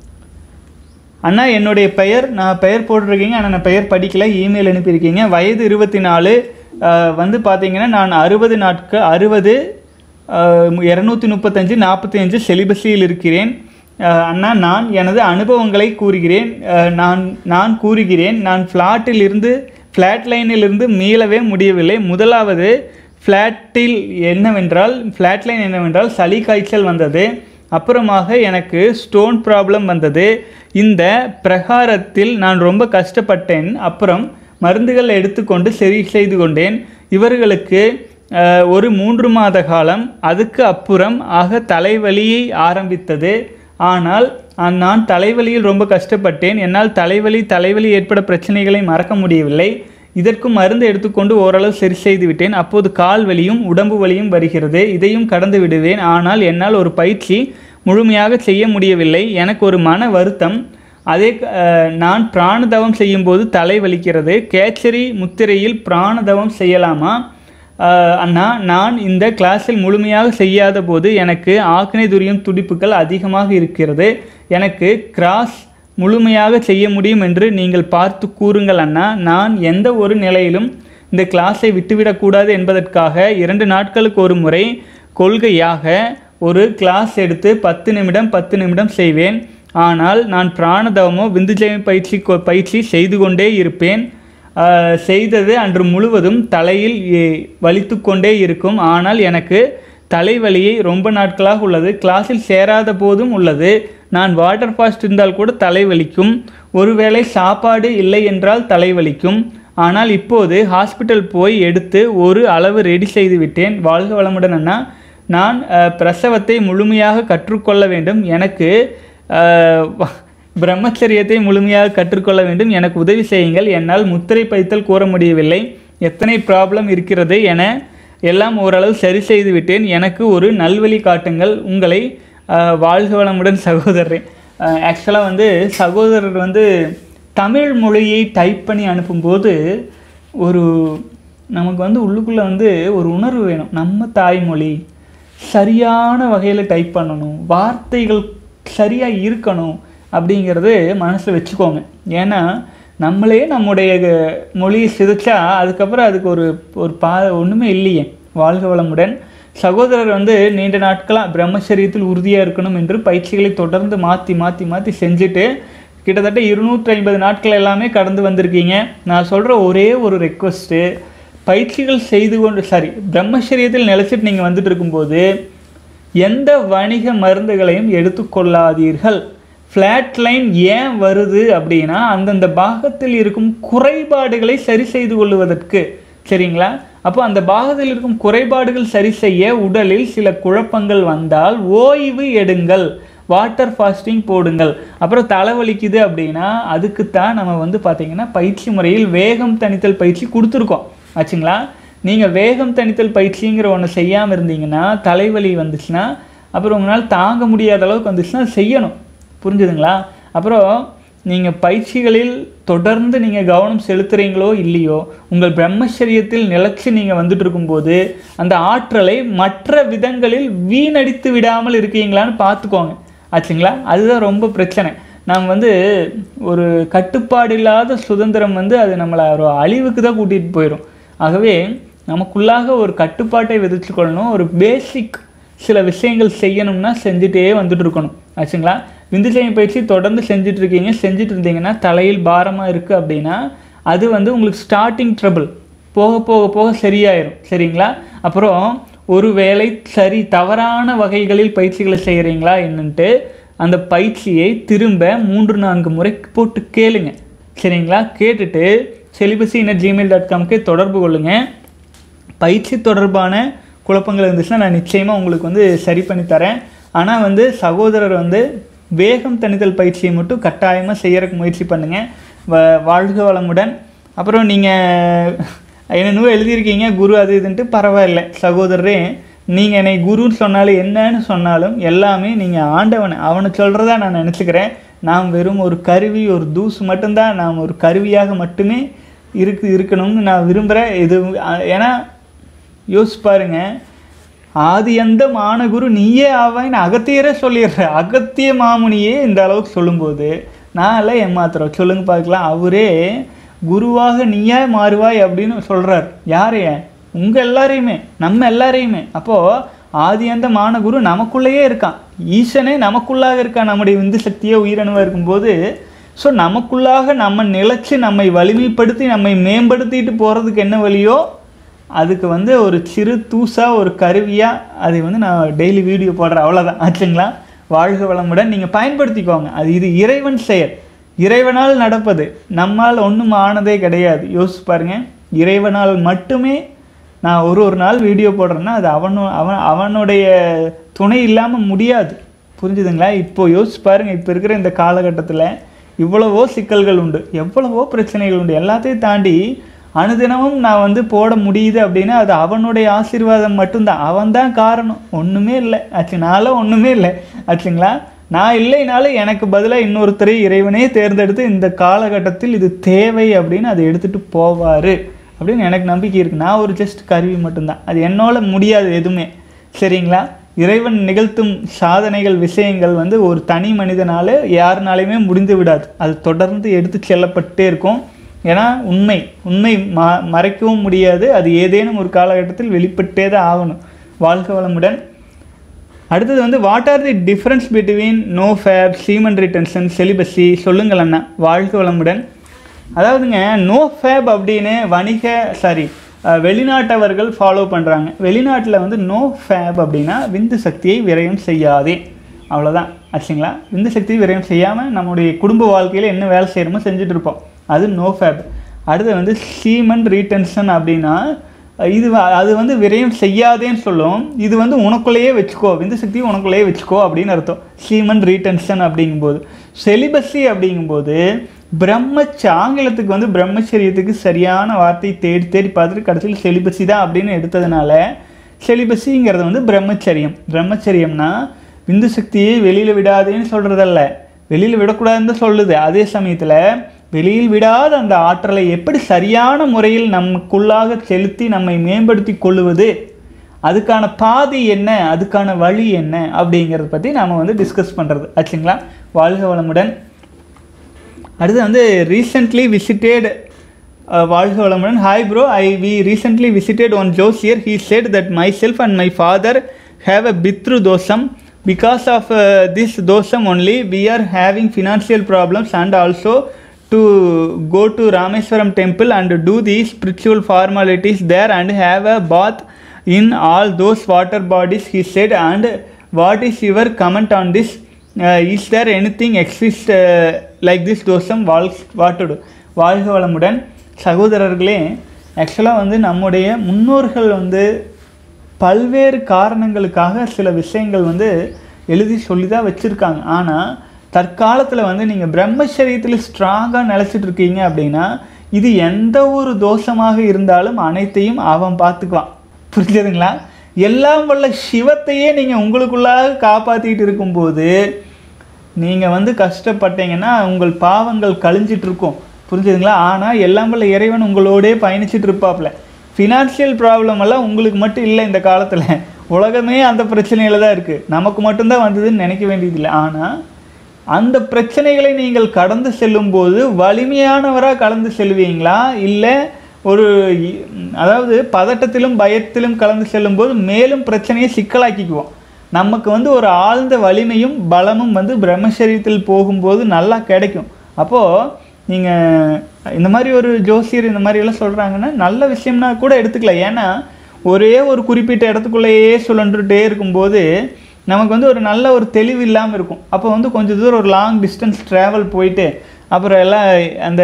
அண்ணா என்னுடைய பெயர் நான் பெயர் போட்டிருக்கீங்க ஆனால் நான் பெயர் படிக்கல இமெயில் அனுப்பியிருக்கீங்க வயது இருபத்தி நாலு வந்து பார்த்தீங்கன்னா நான் அறுபது நாட்கள் அறுபது இரநூத்தி முப்பத்தஞ்சு நாற்பத்தி அஞ்சு செலிபஸியில் இருக்கிறேன் அஹ், அண்ணா நான் எனது அனுபவங்களை கூறுகிறேன் அஹ், நான் நான் கூறுகிறேன் நான் ஃப்ளாட்டில் இருந்து ஃப்ளாட் லைனில் இருந்து மீளவே முடியவில்லை முதலாவது ஃப்ளாட்டில் என்னவென்றால் ஃப்ளாட் லைன் என்னவென்றால் சளி காய்ச்சல் வந்தது அப்புறமாக எனக்கு ஸ்டோன் ப்ராப்ளம் வந்தது இந்த பிரகாரத்தில் நான் ரொம்ப கஷ்டப்பட்டேன் அப்புறம் மருந்துகள் எடுத்துக்கொண்டு சரி செய்து கொண்டேன் இவர்களுக்கு அஹ், ஒரு மூன்று மாத காலம் அதுக்கு அப்புறம் ஆக தலைவலியை ஆரம்பித்தது ஆனால் அஹ், நான் தலைவலியில் ரொம்ப கஷ்டப்பட்டேன் என்னால் தலைவலி தலைவலி ஏற்பட பிரச்சனைகளை மறக்க முடியவில்லை இதற்கு மருந்து எடுத்துக்கொண்டு ஓரளவு சரி செய்து விட்டேன் அப்போது கால் வலியும் உடம்பு வலியும் வருகிறது இதையும் கடந்து விடுவேன் ஆனால் என்னால் ஒரு பயிற்சி முழுமையாக செய்ய முடியவில்லை எனக்கு ஒரு மன வருத்தம் அதே அஹ், நான் பிராணதவம் செய்யும்போது தலை வலிக்கிறது கேச்சரி முத்திரையில் பிராணதவம் செய்யலாமா அஹ், அண்ணா நான் இந்த கிளாஸில் முழுமையாக செய்யாத போது எனக்கு ஆக்னை துரியம் துடிப்புகள் அதிகமாக இருக்கிறது எனக்கு கிராஸ் முழுமையாக செய்ய முடியும் என்று நீங்கள் பார்த்து கூறுங்கள் அண்ணா நான் எந்த ஒரு நிலையிலும் இந்த கிளாஸை விட்டுவிடக்கூடாது என்பதற்காக இரண்டு நாட்களுக்கு ஒரு முறை கொள்கையாக ஒரு கிளாஸ் எடுத்து பத்து நிமிடம் பத்து நிமிடம் செய்வேன் ஆனால் நான் பிராணதவமோ விந்துஜயம் பயிற்சி கொ- பயிற்சி செய்து கொண்டே இருப்பேன் ஆஹ், செய்தது அன்று முழுவதும் தலையில் எ- வலித்து கொண்டே இருக்கும் ஆனால் எனக்கு தலைவலியை ரொம்ப நாட்களாக உள்ளது கிளாஸில் சேராத போதும் உள்ளது நான் வாட்டர் ஃபாஸ்ட் இருந்தால் கூட தலைவலிக்கும் ஒருவேளை சாப்பாடு இல்லை என்றால் தலைவலிக்கும் ஆனால் இப்போது ஹாஸ்பிட்டல் போய் எடுத்து ஒரு அளவு ரெடி செய்து விட்டேன் வாழ்க வளமுடன் அண்ணா நான் அஹ், பிரசவத்தை முழுமையாக கற்றுக்கொள்ள வேண்டும் எனக்கு அஹ், வ- பிரம்மச்சரியத்தை முழுமையாக கற்றுக்கொள்ள வேண்டும் எனக்கு உதவி செய்யுங்கள் என்னால் முத்திரை பைத்தல் கூற முடியவில்லை எத்தனை ப்ராப்ளம் இருக்கிறது என எல்லாம் ஓரளவு சரி செய்து விட்டேன் எனக்கு ஒரு நல்வழி காட்டுங்கள் உங்களை அஹ், வாழ்க வளமுடன் சகோதரரே ஆக்சுவலாக வந்து சகோதரர் வந்து தமிழ் மொழியை டைப் பண்ணி அனுப்பும்போது ஒரு நமக்கு வந்து உள்ளுக்குள்ளே வந்து ஒரு உணர்வு வேணும் நம்ம தாய்மொழி சரியான வகையில் டைப் பண்ணணும் வார்த்தைகள் சரியாக இருக்கணும் அப்படிங்கிறது மனசில் வச்சுக்கோங்க ஏன்னா நம்மளே நம்முடைய க- மொழியை சிதைச்சா அதுக்கப்புறம் அதுக்கு ஒரு ஒரு பா ஒன்றுமே இல்லையே வாழ்க வளமுடன் சகோதரர் வந்து நீண்ட நாட்களாக பிரம்மச்சரியத்தில் உறுதியாக இருக்கணும் என்று பயிற்சிகளை தொடர்ந்து மாற்றி மாற்றி மாற்றி செஞ்சுட்டு கிட்டத்தட்ட இருநூற்றி ஐம்பது நாட்கள் எல்லாமே கடந்து வந்திருக்கீங்க நான் சொல்கிற ஒரே ஒரு ரெக்வஸ்ட்டு பயிற்சிகள் செய்து கொண்டு சாரி பிரம்மச்சரியத்தில் நிலைச்சிட்டு நீங்கள் வந்துட்டு இருக்கும்போது எந்த வணிக மருந்துகளையும் எடுத்துக்கொள்ளாதீர்கள் ஃப்ளாட் லைன் ஏன் வருது அப்படின்னா அந்தந்த பாகத்தில் இருக்கும் குறைபாடுகளை சரி செய்து கொள்வதற்கு சரிங்களா அப்போ அந்த பாகத்தில் இருக்கும் குறைபாடுகள் சரி செய்ய உடலில் சில குழப்பங்கள் வந்தால் ஓய்வு எடுங்கள் வாட்டர் ஃபாஸ்டிங் போடுங்கள் அப்புறம் தலைவலிக்குது அப்படின்னா அதுக்குத்தான் நம்ம வந்து பார்த்தீங்கன்னா பயிற்சி முறையில் வேகம் தணித்தல் பயிற்சி கொடுத்துருக்கோம் ஆச்சுங்களா நீங்கள் வேகம் தணித்தல் பயிற்சிங்கிற ஒன்று செய்யாமல் இருந்தீங்கன்னா தலைவலி வந்துச்சுன்னா அப்புறம் உங்களால் தாங்க முடியாத அளவுக்கு வந்துச்சுன்னா செய்யணும் புரிஞ்சுதுங்களா அப்புறம் நீங்கள் பயிற்சிகளில் தொடர்ந்து நீங்கள் கவனம் செலுத்துறீங்களோ இல்லையோ உங்கள் பிரம்மச்சரியத்தில் நிலச்சி நீங்கள் வந்துட்டு இருக்கும்போது அந்த ஆற்றலை மற்ற விதங்களில் வீணடித்து விடாமல் இருக்கீங்களான்னு பார்த்துக்கோங்க ஆச்சுங்களா அதுதான் ரொம்ப பிரச்சனை நாம் வந்து ஒரு கட்டுப்பாடு இல்லாத சுதந்திரம் வந்து அது நம்மளை ஒரு அழிவுக்கு தான் கூட்டிகிட்டு போயிடும் ஆகவே நமக்குள்ளாக ஒரு கட்டுப்பாட்டை விதிச்சுக்கொள்ளணும் ஒரு பேசிக் சில விஷயங்கள் செய்யணும்னா செஞ்சுட்டே வந்துட்டு இருக்கணும் ஆச்சுங்களா விந்துஜயம் பயிற்சி தொடர்ந்து செஞ்சுட்டு இருக்கீங்க செஞ்சுட்டு இருந்தீங்கன்னா தலையில் பாரமாக இருக்குது அப்படின்னா அது வந்து உங்களுக்கு ஸ்டார்டிங் ட்ரபிள் போக போக போக சரியாயிரும் சரிங்களா அப்புறம் ஒரு வேளை சரி தவறான வகைகளில் பயிற்சிகளை செய்கிறீங்களா என்னன்ட்டு அந்த பயிற்சியை திரும்ப மூன்று நான்கு முறை போட்டு கேளுங்க சரிங்களா கேட்டுட்டு செலிபசி இன்னர் ஜிமெயில் டாட் காம்க்கு தொடர்பு கொள்ளுங்கள் பயிற்சி தொடர்பான குழப்பங்கள் இருந்துச்சுன்னா நான் நிச்சயமாக உங்களுக்கு வந்து சரி பண்ணி தரேன் ஆனால் வந்து சகோதரர் வந்து வேகம் தணிதல் பயிற்சியை மட்டும் கட்டாயமாக செய்யறதுக்கு முயற்சி பண்ணுங்கள் வ வாழ்க வளமுடன் அப்புறம் நீங்கள் என்னென்னவோ எழுதியிருக்கீங்க குரு அது இதுன்ட்டு பரவாயில்ல சகோதரரே நீங்கள் என்னை குருன்னு சொன்னாலும் என்னன்னு சொன்னாலும் எல்லாமே நீங்கள் ஆண்டவனை அவனை சொல்கிறதா நான் நினச்சிக்கிறேன் நாம் வெறும் ஒரு கருவி ஒரு தூசு மட்டும்தான் நாம் ஒரு கருவியாக மட்டுமே இருக்கு இருக்கணும்னு நான் விரும்புகிறேன் இது அ- ஏன்னா யோசிச்சு பாருங்க ஆதி எந்த மானகுரு நீயே ஆவாயின்னு அகத்தியரே சொல்லிடுற அகத்திய மாமுனியே இந்த அளவுக்கு சொல்லும்போது நான் எல்லாம் ஏமாத்துறோம் சொல்லுங்க பார்க்கலாம் அவரே குருவாக நீயே மாறுவாய் அப்படின்னு சொல்றார் யாரைய உங்க எல்லாரையுமே நம்ம எல்லாரையுமே அப்போ ஆதி அந்த மானகுரு நமக்குள்ளேயே இருக்கான் ஈசனே நமக்குள்ளாக இருக்கான் நம்முடைய விந்து சக்தியே உயிரணுவாக இருக்கும்போது ஸோ நமக்குள்ளாக நம்ம நிலைச்சு நம்மை வலிமைப்படுத்தி நம்மை மேம்படுத்திட்டு போகிறதுக்கு என்ன வழியோ அதுக்கு வந்து ஒரு சிறு தூசா ஒரு கருவியாக அதை வந்து நான் டெய்லி வீடியோ போடுறேன் அவ்வளோதான் ஆச்சுங்களா வாழ்க வளமுடன் நீங்கள் பயன்படுத்திக்கோங்க அது இது இறைவன் செயல் இறைவனால் நடப்பது நம்மால் ஒன்றும் ஆனதே கிடையாது யோசிச்சு பாருங்க இறைவனால் மட்டுமே நான் ஒரு ஒரு நாள் வீடியோ போடுறேன்னா அது அவனு அவன் அவனுடைய துணை இல்லாமல் முடியாது புரிஞ்சுதுங்களா இப்போ யோசிச்சு பாருங்க இப்போ இருக்கிற இந்த காலகட்டத்தில் இவ்வளவோ சிக்கல்கள் உண்டு எவ்வளவோ பிரச்சனைகள் உண்டு எல்லாத்தையும் தாண்டி அனுதினமும் நான் வந்து போட முடியுது அப்படின்னா அது அவனுடைய ஆசீர்வாதம் மட்டும்தான் அவன் தான் காரணம் ஒன்றுமே இல்லை ஆச்சுனால ஒன்றுமே இல்லை ஆச்சுங்களா நான் இல்லைனாலும் எனக்கு பதிலாக இன்னொருத்தரை இறைவனே தேர்ந்தெடுத்து இந்த காலகட்டத்தில் இது தேவை அப்படின்னு அதை எடுத்துகிட்டு போவார் அப்படின்னு எனக்கு நம்பிக்கை இருக்குது நான் ஒரு ஜஸ்ட் கருவி மட்டும்தான் அது என்னால் முடியாது எதுவுமே சரிங்களா இறைவன் நிகழ்த்தும் சாதனைகள் விஷயங்கள் வந்து ஒரு தனி மனிதனால யாருனாலையுமே முடிந்து விடாது அது தொடர்ந்து எடுத்து செல்லப்பட்டே இருக்கும் ஏன்னா உண்மை உண்மை ம மறைக்கவும் முடியாது அது ஏதேனும் ஒரு காலகட்டத்தில் வெளிப்பட்டே தான் ஆகணும் வாழ்க வளமுடன் அடுத்தது வந்து what are the difference between no fap semen retention celibacy சொல்லுங்கள் அண்ணா வாழ்க வளமுடன் அதாவதுங்க நோ ஃபேப் அப்படின்னு வணிக சாரி வெளிநாட்டவர்கள் ஃபாலோ பண்ணுறாங்க வெளிநாட்டில் வந்து நோ ஃபேப் அப்படின்னா விந்து சக்தியை விரயம் செய்யாதே அவ்வளோதான் ஆச்சுங்களா விந்து சக்தியை விரயம் செய்யாமல் நம்முடைய குடும்ப வாழ்க்கையில் என்ன வேலை செய்கிறோமோ செஞ்சுட்டு இருப்போம் அது நோ ஃபேப் அடுத்து வந்து சீமன் ரீடென்ஷன் அப்படின்னா இது வ- அது வந்து விரயம் செய்யாதேன்னு சொல்லும் இது வந்து உனக்குள்ளேயே வச்சுக்கோ விந்து சக்தியை உனக்குள்ளேயே வச்சுக்கோ அப்படின்னு அர்த்தம் சீமன் ரீடென்ஷன் அப்படிங்கும்போது செலிபஸி அப்படிங்கும்போது பிரம்மச்ச ஆங்கிலத்துக்கு வந்து பிரம்மச்சரியத்துக்கு சரியான வார்த்தை தேடி தேடி பார்த்துட்டு கடைசியில் செலிபஸி தான் அப்படின்னு எடுத்ததுனால செலிபஸிங்கிறது வந்து பிரம்மச்சரியம் பிரம்மச்சரியம்னா விந்து சக்தியை வெளியில் விடாதேன்னு சொல்கிறதல்ல வெளியில் விடக்கூடாதுன்னு தான் சொல்லுது அதே சமயத்தில் வெளியில் விடாத அந்த ஆற்றலை எப்படி சரியான முறையில் நமக்குள்ளாக செலுத்தி நம்மை மேம்படுத்தி கொள்ளுவது அதுக்கான பாதை என்ன அதுக்கான வழி என்ன அப்படிங்கிறத பற்றி நாம் வந்து டிஸ்கஸ் பண்ணுறது ஆச்சுங்களா வாழ்க வளமுடன் அடுத்து வந்து ரீசெண்ட்லி விசிட்டேட் வாழ்க வளமுடன் hi bro I we recently visited one josiyar he said that my self and my father have a pitru dosham because of this dosham only we are having financial problems and also to go to Rameswaram temple and do the spiritual formalities there and have a bath in all those water bodies he said and what is your comment on this uh, is there anything exist uh, like this தோஷம் வாழ் வாட்டுடு வாழ்க வளமுடன் சகோதரர்களே ஆக்சுவலாக வந்து நம்முடைய முன்னோர்கள் வந்து பல்வேறு காரணங்களுக்காக சில விஷயங்கள் வந்து எழுதி சொல்லி தான் வச்சுருக்காங்க ஆனால் தற்காலத்தில் வந்து நீங்கள் பிரம்மச்சரியத்தில் ஸ்ட்ராங்காக நிலச்சிட்டு இருக்கீங்க அப்படின்னா இது எந்த ஒரு தோஷமாக இருந்தாலும் அனைத்தையும் அவன் பார்த்துக்குவான் புரிஞ்சதுங்களா எல்லாம் வல்ல சிவத்தையே நீங்கள் உங்களுக்குள்ளாக காப்பாற்றிட்டு இருக்கும்போது நீங்கள் வந்து கஷ்டப்பட்டீங்கன்னா உங்கள் பாவங்கள் கழிஞ்சிட்டு இருக்கும் புரிஞ்சுதுங்களா ஆனால் எல்லாம் வல்ல இறைவன் உங்களோடே பயணிச்சிட்டு இருப்பாப்ல ஃபினான்ஷியல் ப்ராப்ளம் எல்லாம் உங்களுக்கு மட்டும் இல்லை இந்த காலத்தில் உலகமே அந்த பிரச்சனையில் தான் இருக்குது நமக்கு மட்டும்தான் வந்ததுன்னு நினைக்க வேண்டியதில்லை ஆனால் அந்த பிரச்சனைகளை நீங்கள் கடந்து செல்லும்போது வலிமையானவராக கடந்து செல்வீங்களா இல்லை ஒரு இ- அதாவது பதட்டத்திலும் பயத்திலும் கலந்து செல்லும்போது மேலும் பிரச்சனையை சிக்கலாக்கிக்குவோம் நமக்கு வந்து ஒரு ஆழ்ந்த வலிமையும் பலமும் வந்து பிரம்மச்சரியத்தில் போகும்போது நல்லா கிடைக்கும் அப்போது நீங்கள் இந்த மாதிரி ஒரு ஜோசியர் இந்த மாதிரி எல்லாம் சொல்கிறாங்கன்னா நல்ல விஷயம்னா கூட எடுத்துக்கலாம் ஏன்னா ஒரே ஒரு குறிப்பிட்ட இடத்துக்குள்ளேயே சுழன்றுட்டே இருக்கும்போது நமக்கு வந்து ஒரு நல்ல ஒரு தெளிவு இல்லாமல் இருக்கும் அப்போ வந்து கொஞ்சம் தூரம் ஒரு லாங் டிஸ்டன்ஸ் ட்ராவல் போயிட்டு அப்புறம் எல்லாம் அந்த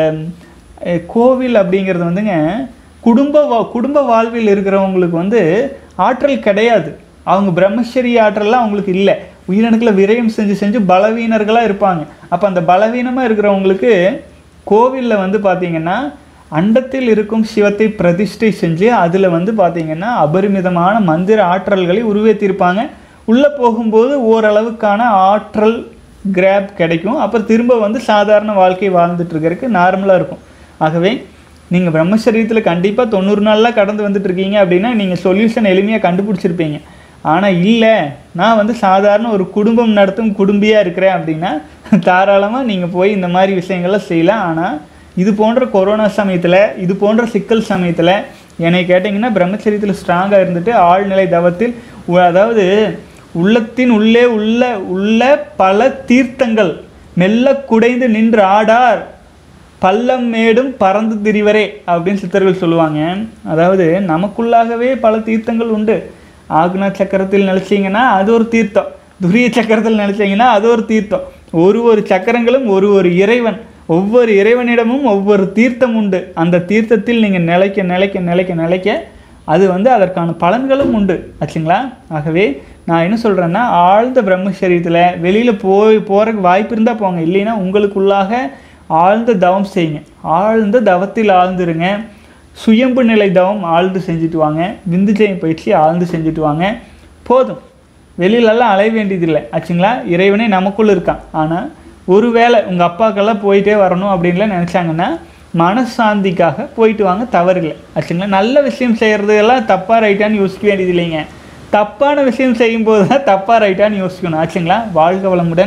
அஹ், கோவில் அப்படிங்கிறது வந்துங்க குடும்ப வா குடும்ப வாழ்வில் இருக்கிறவங்களுக்கு வந்து ஆற்றல் கிடையாது அவங்க பிரம்மச்சரிய ஆற்றல்லாம் அவங்களுக்கு இல்லை உயிரணுக்களை விரயம் செஞ்சு செஞ்சு பலவீனர்களாக இருப்பாங்க அப்போ அந்த பலவீனமாக இருக்கிறவங்களுக்கு கோவிலில் வந்து பார்த்தீங்கன்னா அண்டத்தில் இருக்கும் சிவத்தை பிரதிஷ்டை செஞ்சு அதில் வந்து பார்த்தீங்கன்னா அபரிமிதமான மந்திர ஆற்றல்களை உருவேற்றிருப்பாங்க உள்ளே போகும்போது ஓரளவுக்கான ஆற்றல் கிராப் கிடைக்கும் அப்புறம் திரும்ப வந்து சாதாரண வாழ்க்கை வாழ்ந்துட்டு இருக்கிறதுக்கு நார்மலாக இருக்கும் ஆகவே நீங்கள் பிரம்மச்சரியத்தில் கண்டிப்பாக தொண்ணூறு நாளில் கடந்து வந்துட்டு இருக்கீங்க அப்படின்னா நீங்கள் சொல்யூஷன் எளிமையாக கண்டுபிடிச்சிருப்பீங்க ஆனால் இல்லை நான் வந்து சாதாரண ஒரு குடும்பம் நடத்தும் குடும்பியாக இருக்கிறேன் அப்படின்னா தாராளமாக நீங்கள் போய் இந்த மாதிரி விஷயங்கள்லாம் செய்யலாம் ஆனால் இது போன்ற கொரோனா சமயத்தில் இது போன்ற சிக்கல் சமயத்தில் என்னை கேட்டிங்கன்னா பிரம்மச்சரியத்தில் ஸ்ட்ராங்காக இருந்துட்டு ஆழ்நிலை தவத்தில் உ- அதாவது உள்ளத்தின் உள்ளே உள்ள உள்ள பல தீர்த்தங்கள் மெல்ல குடைந்து நின்று ஆடார் பள்ளம் மேடும் பறந்து திரிவரே அப்படின்னு சித்தர்கள் சொல்லுவாங்க அதாவது நமக்குள்ளாகவே பல தீர்த்தங்கள் உண்டு ஆக்னா சக்கரத்தில் நினைச்சீங்கன்னா அது ஒரு தீர்த்தம் துரிய சக்கரத்தில் நினைச்சீங்கன்னா அது ஒரு தீர்த்தம் ஒரு ஒரு சக்கரங்களும் ஒரு ஒரு இறைவன் ஒவ்வொரு இறைவனிடமும் ஒவ்வொரு தீர்த்தம் உண்டு அந்த தீர்த்தத்தில் நீங்கள் நிலைக்க நிலைக்க நிலைக்க நிலைக்க அது வந்து அதற்கான பலன்களும் உண்டு ஆச்சுங்களா ஆகவே நான் என்ன சொல்கிறேன்னா ஆழ்ந்த பிரம்மச்சரியத்தில் வெளியில் போய் போகிறதுக்கு வாய்ப்பு இருந்தால் போங்க இல்லைன்னா உங்களுக்குள்ளாக ஆழ்ந்த தவம் செய்யுங்க ஆழ்ந்த தவத்தில் ஆழ்ந்துருங்க சுயம்பு நிலை தவம் ஆழ்ந்து செஞ்சுட்டு வாங்க விந்து ஜெயம் பயிற்சி ஆழ்ந்து செஞ்சுட்டு வாங்க போதும் வெளியிலலாம் அலைய வேண்டியதில்லை ஆச்சுங்களா இறைவனே நமக்குள்ள இருக்கான் ஆனால் ஒருவேளை உங்கள் அப்பாக்கெல்லாம் போயிட்டே வரணும் அப்படின்லாம் நினச்சாங்கன்னா மனசாந்திக்காக போயிட்டு வாங்க தவறில்லை ஆச்சுங்களா நல்ல விஷயம் செய்கிறதெல்லாம் தப்பாக ரைட்டான்னு யோசிக்க வேண்டியது இல்லைங்க தப்பான விஷயம் செய்யும்போது தான் தப்பாக ரைட்டான்னு யோசிக்கணும் ஆச்சுங்களா வாழ்க வளமுடன்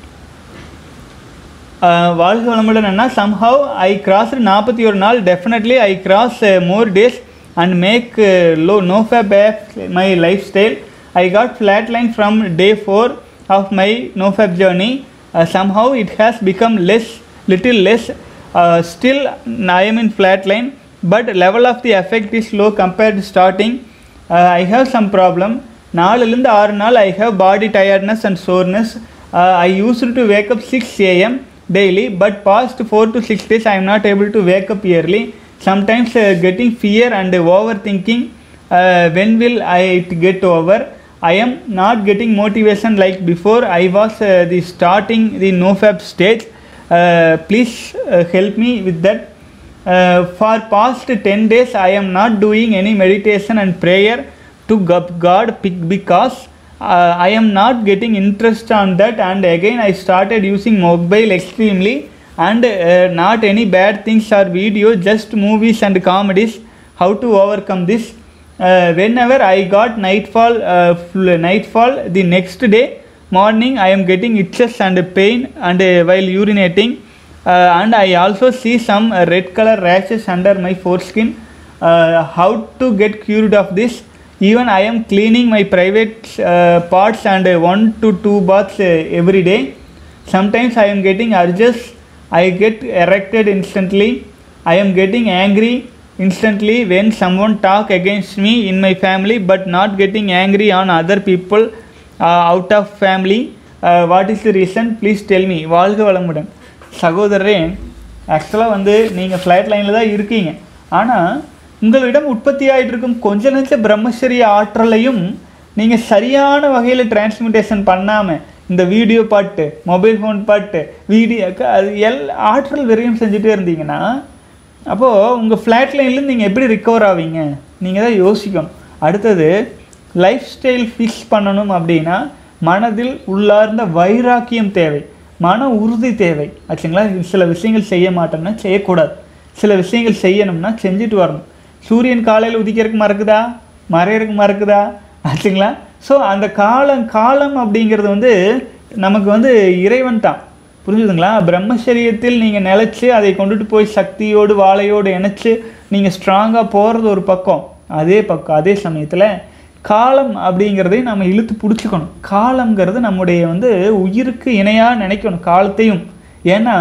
ஆஹ் வாழ்க வளமுடன் என்ன சம்ஹவ் ஐ கிராஸ் நாற்பத்தி ஒரு நாள் definitely I cross more days and make low no fap my life style I got flat line from day four of my no fap journey somehow it has become less little less still I am in flat line but level of the effect is low compared starting I have some problem நாலுலேருந்து ஆறு நாள் I have body tiredness and soreness I use to wake up six AM daily but past 4 to 6 days i am not able to wake up early sometimes uh, getting fear and overthinking uh, when will i it get over i am not getting motivation like before i was uh, the starting the nofab stage uh, please uh, help me with that uh, for past 10 days i am not doing any meditation and prayer to Go- god pic- because uh, I am not getting interest on that and again I started using mobile extremely and uh, not any bad things or video just movies and comedies how to overcome this uh, whenever I got nightfall uh, fl- nightfall the next day morning I am getting itches and pain and uh, while urinating uh, and I also see some uh, red color rashes under my foreskin uh, how to get cured of this even i am cleaning my private uh, parts and uh, one to two baths uh, every day sometimes i am getting urges i get erected instantly i am getting angry instantly when someone talk against me in my family but not getting angry on other people uh, out of family uh, what is the reason please tell me வாழ்க வளமுடன் சகோதரரே ஆக்சுவலாக வந்து நீங்கள் flight லைனில் தான் இருக்கீங்க ஆனால் உங்களிடம் உற்பத்தி ஆகிட்டு இருக்கும் கொஞ்ச நெஞ்ச பிரம்மச்சரிய ஆற்றலையும் நீங்கள் சரியான வகையில் டிரான்ஸ்மிட்டேஷன் பண்ணாமல் இந்த வீடியோ பாட்டு மொபைல் ஃபோன் பாட்டு வீடியோ அது எல் ஆற்றல் விரயம் செஞ்சுட்டே இருந்தீங்கன்னா அப்போது உங்கள் ஃப்ளாட் லைன்லேருந்து நீங்கள் எப்படி ரிக்கவர் ஆவீங்க நீங்கள் தான் யோசிக்கணும் அடுத்தது லைஃப் ஸ்டைல் ஃபிக்ஸ் பண்ணணும் அப்படின்னா மனதில் உள்ளார்ந்த வைராக்கியம் தேவை மன உறுதி தேவை ஆச்சுங்களா சில விஷயங்கள் செய்ய மாட்டோம்னா செய்யக்கூடாது சில விஷயங்கள் செய்யணும்னா செஞ்சுட்டு வரணும் சூரியன் காலையில் உதிக்கிறதுக்கு மறக்குதா மறையறதுக்கு மறக்குதா ஆச்சுங்களா ஸோ அந்த காலம் காலம் அப்படிங்கிறது வந்து நமக்கு வந்து இறைவன் தான் புரிஞ்சுதுங்களா பிரம்மச்சரியத்தில் நீங்கள் நிலச்சி அதை கொண்டுட்டு போய் சக்தியோடு வாழையோடு இணைச்சு நீங்கள் ஸ்ட்ராங்காக போகிறது ஒரு பக்கம் அதே பக்கம் அதே சமயத்தில் காலம் அப்படிங்கிறதையும் நம்ம இழுத்து பிடிச்சிக்கணும் காலம்ங்கிறது நம்முடைய வந்து உயிருக்கு இணையாக நினைக்கணும் காலத்தையும் ஏன்னா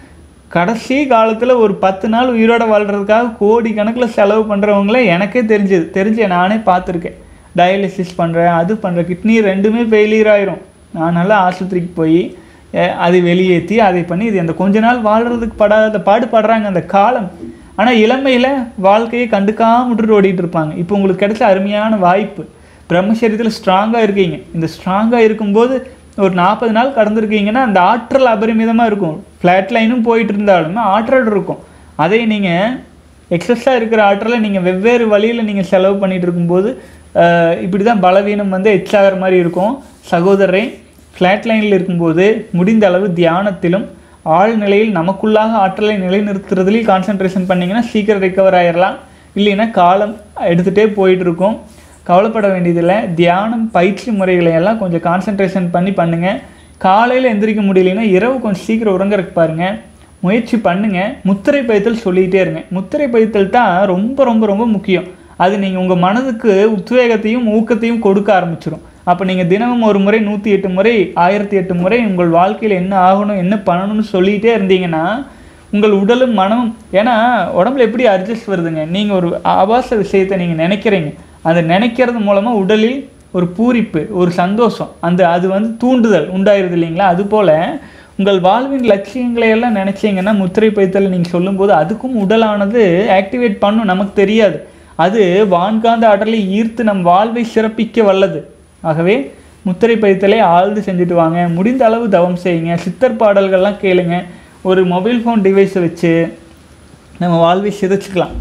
கடைசி காலத்தில் ஒரு பத்து நாள் உயிரோட வாழ்கிறதுக்காக கோடி கணக்கில் செலவு பண்ணுறவங்கள எனக்கே தெரிஞ்சது தெரிஞ்சு நானே பார்த்துருக்கேன் டயாலிசிஸ் பண்ணுறேன் அது பண்ணுறேன் கிட்னி ரெண்டுமே ஃபெயிலியர் ஆயிரும் நான் நல்லா ஆஸ்பத்திரிக்கு போய் அஹ், அதை வெளியேற்றி அதை பண்ணி இது அந்த கொஞ்ச நாள் வாழ்கிறதுக்கு படாத பாடுபடுறாங்க அந்த காலம் ஆனால் இளமையில் வாழ்க்கையை கண்டுக்காம விட்டுட்டு ஓடிட்டு இருப்பாங்க இப்போ உங்களுக்கு கிடைச்ச அருமையான வாய்ப்பு பிரம்மச்சரியத்தில் ஸ்ட்ராங்காக இருக்கீங்க இந்த ஸ்ட்ராங்காக இருக்கும்போது ஒரு நாற்பது நாள் கடந்திருக்கீங்கன்னா அந்த ஆற்றல் அபரிமிதமாக இருக்கும் ஃப்ளாட் லைனும் போயிட்டு இருந்தாலுமே ஆற்றல் இருக்கும் அதை நீங்கள் எக்ஸஸாக இருக்கிற ஆற்றலை நீங்கள் வெவ்வேறு வழியில் நீங்கள் செலவு பண்ணிட்டு இருக்கும்போது ஆஹ், இப்படி தான் பலவீனம் வந்து எச்சாகிற மாதிரி இருக்கும் சகோதரரை ஃப்ளாட் லைனில் இருக்கும்போது முடிந்த அளவு தியானத்திலும் ஆழ்நிலையில் நமக்குள்ளாக ஆற்றலை நிலைநிறுத்துறதுலையும் கான்சென்ட்ரேஷன் பண்ணிங்கன்னா சீக்கிரம் ரிகவர் ஆயிடலாம் இல்லைன்னா காலம் எடுத்துகிட்டே போயிட்டு இருக்கும் கவலைப்பட வேண்டியதில்லை தியானம் பயிற்சி முறைகளை எல்லாம் கொஞ்சம் கான்சென்ட்ரேஷன் பண்ணி பண்ணுங்கள் காலையில் எந்திரிக்க முடியலைன்னா இரவு கொஞ்சம் சீக்கிரம் உறங்குறதுக்கு பாருங்கள் முயற்சி பண்ணுங்க முத்திரை பயித்தல் சொல்லிகிட்டே இருங்க முத்திரை பயித்தல் தான் ரொம்ப ரொம்ப ரொம்ப முக்கியம் அது நீங்கள் உங்கள் மனதுக்கு உத்வேகத்தையும் ஊக்கத்தையும் கொடுக்க ஆரம்பிச்சிடும் அப்போ நீங்கள் தினமும் ஒரு முறை நூற்றி எட்டு முறை ஆயிரத்தி எட்டு முறை உங்கள் வாழ்க்கையில் என்ன ஆகணும் என்ன பண்ணணும்னு சொல்லிகிட்டே இருந்தீங்கன்னா உங்கள் உடலும் மனமும் ஏன்னா உடம்புல எப்படி அட்ஜஸ்ட் வருதுங்க நீங்கள் ஒரு ஆபாச விஷயத்தை நீங்கள் நினைக்கிறீங்க அந்த நினைக்கிறது மூலமாக உடலில் ஒரு பூரிப்பு ஒரு சந்தோஷம் அந்த அது வந்து தூண்டுதல் உண்டாயிருது இல்லைங்களா அதுபோல் உங்கள் வாழ்வின் லட்சியங்களை எல்லாம் நினைச்சீங்கன்னா முத்திரை பைத்தல் நீங்கள் சொல்லும்போது அதுக்கும் உடலானது ஆக்டிவேட் பண்ணும் நமக்கு தெரியாது அது வான்காந்த ஆற்றலை ஈர்த்து நம் வாழ்வை சிறப்பிக்க வல்லது ஆகவே முத்திரை பைத்தலை ஆழ்ந்து செஞ்சுட்டு வாங்க முடிந்த அளவு தவம் செய்யுங்க சித்தர் பாடல்கள்லாம் கேளுங்க ஒரு மொபைல் ஃபோன் டிவைஸை வச்சு நம்ம வாழ்வை சிதைச்சிக்கலாம்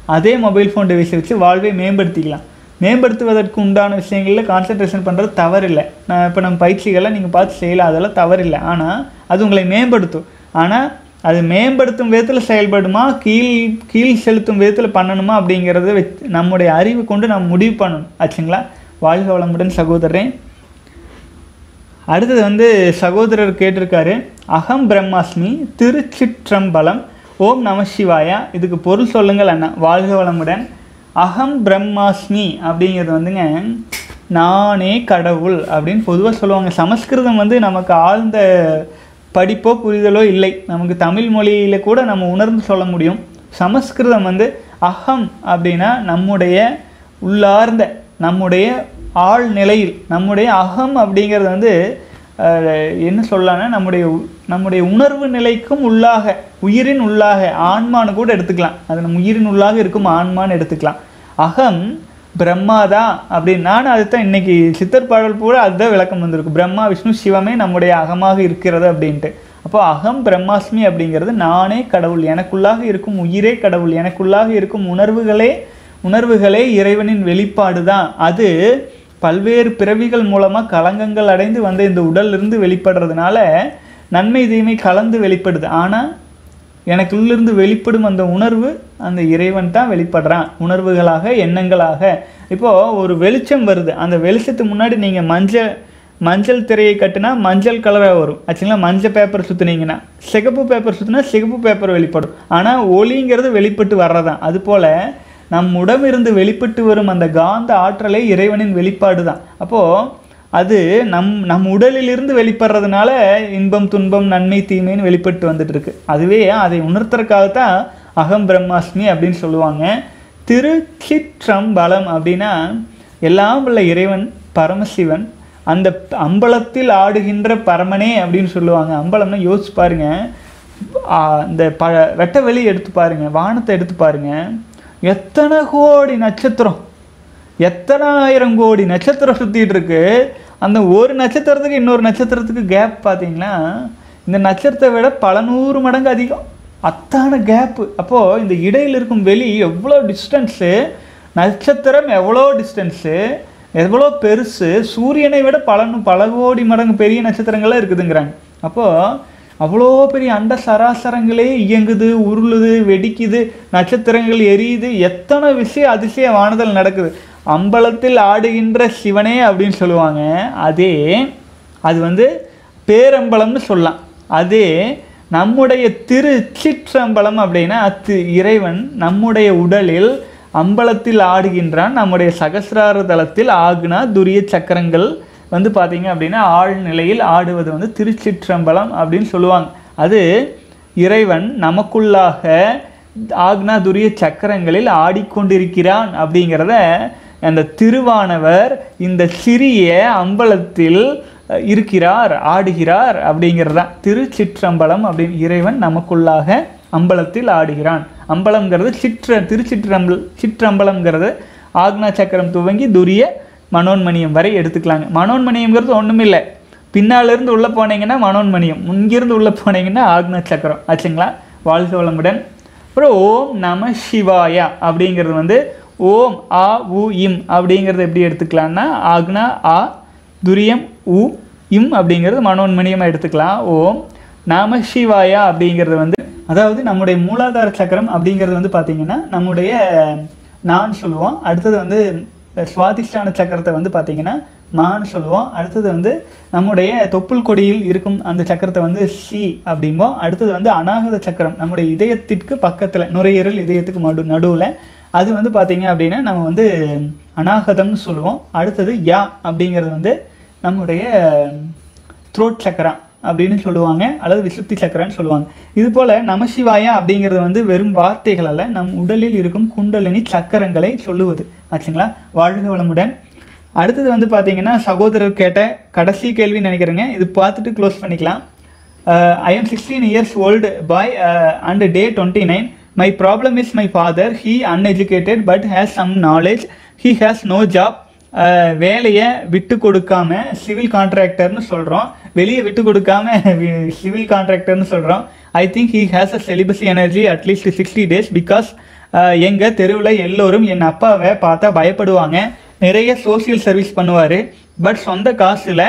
அதே மொபைல் ஃபோன் டிவைஸை வச்சு வாழ்வை மேம்படுத்திக்கலாம் மேம்படுத்துவதற்கு உண்டான விஷயங்களில் கான்சென்ட்ரேஷன் பண்ணுறது தவறில்லை நான் இப்போ நம்ம பயிற்சிகளை நீங்கள் பார்த்து செய்யலாம் அதெல்லாம் தவறில்லை ஆனால் அது உங்களை மேம்படுத்தும் ஆனால் அது மேம்படுத்தும் விதத்தில் செயல்படுமா கீழ் கீழ் செலுத்தும் விதத்தில் பண்ணணுமா அப்படிங்கிறத வச்சு நம்முடைய அறிவு கொண்டு நம்ம முடிவு பண்ணணும் ஆச்சுங்களா வாழ்க வளமுடன் சகோதரன் அடுத்தது வந்து சகோதரர் கேட்டிருக்காரு அகம் பிரம்மாஸ்மி திருச்சிற்றம்பலம் ஓம் நம சிவாயா இதுக்கு பொருள் சொல்லுங்கள் அண்ணா வாழ்க வளமுடன் அகம் பிரம்மாஸ்மி அப்படிங்கிறது வந்துங்க நானே கடவுள் அப்படின்னு பொதுவாக சொல்லுவாங்க சமஸ்கிருதம் வந்து நமக்கு ஆழ்ந்த படிப்போ புரிதலோ இல்லை நமக்கு தமிழ் மொழியில் கூட நம்ம உணர்ந்து சொல்ல முடியும் சமஸ்கிருதம் வந்து அகம் அப்படின்னா நம்முடைய உள்ளார்ந்த நம்முடைய ஆழ் நிலையில் நம்முடைய அகம் அப்படிங்கிறது வந்து அஹ், என்ன சொல்லலாம்னா நம்முடைய உ- நம்முடைய உணர்வு நிலைக்கும் உள்ளாக உயிரின் உள்ளாக ஆன்மான்னு கூட எடுத்துக்கலாம் அது நம்ம உயிரின் உள்ளாக இருக்கும் ஆன்மான்னு எடுத்துக்கலாம் அகம் பிரம்மாதா அப்படின்னு நான் அதுதான் இன்னைக்கு சித்தர் பாடல் பூரா அதுதான் விளக்கம் வந்திருக்கு பிரம்மா விஷ்ணு சிவமே நம்முடைய அகமாக இருக்கிறது அப்படின்ட்டு அப்போ அகம் பிரம்மாஸ்மி அப்படிங்கிறது நானே கடவுள் எனக்குள்ளாக இருக்கும் உயிரே கடவுள் எனக்குள்ளாக இருக்கும் உணர்வுகளே உணர்வுகளே இறைவனின் வெளிப்பாடு தான் அது பல்வேறு பிறவிகள் மூலமாக கலங்கங்கள் அடைந்து வந்த இந்த உடல்லிருந்து வெளிப்படுறதுனால நன்மை தீமை கலந்து வெளிப்படுது ஆனால் எனக்குள்ளிருந்து வெளிப்படும் அந்த உணர்வு அந்த இறைவன் தான் வெளிப்படுறான் உணர்வுகளாக எண்ணங்களாக இப்போது ஒரு வெளிச்சம் வருது அந்த வெளிச்சத்துக்கு முன்னாடி நீங்கள் மஞ்சள் மஞ்சள் திரையை கட்டினா மஞ்சள் கலராக வரும் ஆச்சுங்களா மஞ்சள் பேப்பர் சுற்றுனீங்கன்னா சிகப்பு பேப்பர் சுற்றினா சிகப்பு பேப்பர் வெளிப்படும் ஆனால் ஒளிங்கிறது வெளிப்பட்டு வர்றதான் அதுபோல் நம் உடமிருந்து வெளிப்பட்டு வரும் அந்த காந்த ஆற்றலை இறைவனின் வெளிப்பாடு தான் அப்போது அது நம் நம் உடலிலிருந்து வெளிப்படுறதுனால இன்பம் துன்பம் நன்மை தீமைன்னு வெளிப்பட்டு வந்துட்டு இருக்கு அதுவே அதை உணர்த்துறதுக்காகத்தான் அகம் பிரம்மாஸ்மி அப்படின்னு சொல்லுவாங்க திருச்சிற்றம்பலம் அப்படின்னா எல்லாம் உள்ள இறைவன் பரமசிவன் அந்த அம்பலத்தில் ஆடுகின்ற பரமனே அப்படின்னு சொல்லுவாங்க அம்பலம்னா யோசிச்சு பாருங்க ஆ, இந்த ப வெட்ட வெளி எடுத்து பாருங்க வானத்தை எடுத்து பாருங்க எத்தனை கோடி நட்சத்திரம் எத்தனை ஆயிரம் கோடி நட்சத்திரம் சுற்றிட்டு இருக்கு அந்த ஒரு நட்சத்திரத்துக்கு இன்னொரு நட்சத்திரத்துக்கு கேப் பார்த்தீங்கன்னா இந்த நட்சத்திரத்தை விட பல நூறு மடங்கு அதிகம் அத்தான கேப்பு அப்போது இந்த இடையில் இருக்கும் வெளி எவ்வளோ டிஸ்டன்ஸு நட்சத்திரம் எவ்வளோ டிஸ்டன்ஸு எவ்வளோ பெருசு சூரியனை விட பல நூ- பல கோடி மடங்கு பெரிய நட்சத்திரங்கள்லாம் இருக்குதுங்கிறாங்க அப்போது அவ்வளோ பெரிய அண்ட சராசரங்களே இயங்குது உருளுது வெடிக்குது நட்சத்திரங்கள் எரியுது எத்தனை விஷயம் அதிசய வானதல் நடக்குது அம்பலத்தில் ஆடுகின்ற சிவனே அப்படின்னு சொல்லுவாங்க அதே அது வந்து பேரம்பலம்னு சொல்லலாம் அதே நம்முடைய திரு சிற்றம்பலம் அப்படின்னா அத்து இறைவன் நம்முடைய உடலில் அம்பலத்தில் ஆடுகின்றான் நம்முடைய சகசிரார தலத்தில் ஆகுனா துரிய சக்கரங்கள் வந்து பார்த்தீங்க அப்படின்னா ஆழ்நிலையில் ஆடுவது வந்து திருச்சிற்றம்பலம் அப்படின்னு சொல்லுவாங்க அது இறைவன் நமக்குள்ளாக ஆக்னா துரிய சக்கரங்களில் ஆடிக்கொண்டிருக்கிறான் அப்படிங்கிறத அந்த திருவானவர் இந்த சிறிய அம்பலத்தில் அஹ், இருக்கிறார் ஆடுகிறார் அப்படிங்கிறது தான் திருச்சிற்றம்பலம் அப்படின்னு இறைவன் நமக்குள்ளாக அம்பலத்தில் ஆடுகிறான் அம்பலம்ங்கிறது சிற்ற திருச்சிற்றம்பல் சிற்றம்பலம்ங்கிறது ஆக்னா சக்கரம் துவங்கி துரிய மனோன்மணியம் வரை எடுத்துக்கலாங்க மனோன்மணியம்ங்கிறது ஒன்றும் இல்லை பின்னாலிருந்து உள்ளே போனீங்கன்னா மனோன்மணியம் இங்கிருந்து உள்ளே போனீங்கன்னா ஆக்னா சக்கரம் ஆச்சுங்களா வாழ்க வளமுடன் அப்புறம் ஓம் நம சிவாயா அப்படிங்கிறது வந்து ஓம் ஆ உ இம் அப்படிங்கிறது எப்படி எடுத்துக்கலாம்னா ஆக்னா ஆ துரியம் உ இம் அப்படிங்கிறது மனோன்மணியமாக எடுத்துக்கலாம் ஓம் நம சிவாயா அப்படிங்கிறது வந்து அதாவது நம்முடைய மூலாதார சக்கரம் அப்படிங்கிறது வந்து பார்த்தீங்கன்னா நம்முடைய நான் சொல்லுவோம் அடுத்தது வந்து சுவாதிஷ்டான சக்கரத்தை வந்து பார்த்தீங்கன்னா மான்னு சொல்லுவோம் அடுத்தது வந்து நம்முடைய தொப்புள் கொடியில் இருக்கும் அந்த சக்கரத்தை வந்து சி அப்படிம்போம் அடுத்தது வந்து அநாகத சக்கரம் நம்முடைய இதயத்திற்கு பக்கத்தில் நுரையீரல் இதயத்துக்கு மடு நடுவில் அது வந்து பார்த்தீங்க அப்படின்னா நம்ம வந்து அநாகதம்னு சொல்லுவோம் அடுத்தது யா அப்படிங்கிறது வந்து நம்முடைய த்ரோட் சக்கரம் அப்படின்னு சொல்லுவாங்க அல்லது விசுத்தி சக்கரன்னு சொல்லுவாங்க இது போல நமசிவாயா அப்படிங்கிறது வந்து வெறும் வார்த்தைகள் அல்ல நம் உடலில் இருக்கும் குண்டலினி சக்கரங்களை சொல்லுவது ஆச்சுங்களா வாழ்க வளமுடன் அடுத்தது வந்து பார்த்தீங்கன்னா சகோதரர் கேட்ட கடைசி கேள்வி நினைக்கிறேங்க இது பார்த்துட்டு க்ளோஸ் பண்ணிக்கலாம் I am sixteen years old boy and day twenty nine my problem is my father he uneducated but has some knowledge he has no job வேலையை விட்டு கொடுக்காம சிவில் கான்ட்ராக்டர்னு சொல்கிறோம் வெளியே விட்டு கொடுக்காம சிவில் கான்ட்ராக்டர்னு சொல்கிறோம் I think he has a celibacy energy atleast sixty days because எங்கள் தெருவில் எல்லோரும் என் அப்பாவை பார்த்தா பயப்படுவாங்க நிறைய சோஷியல் சர்வீஸ் பண்ணுவார் பட் சொந்த காசில்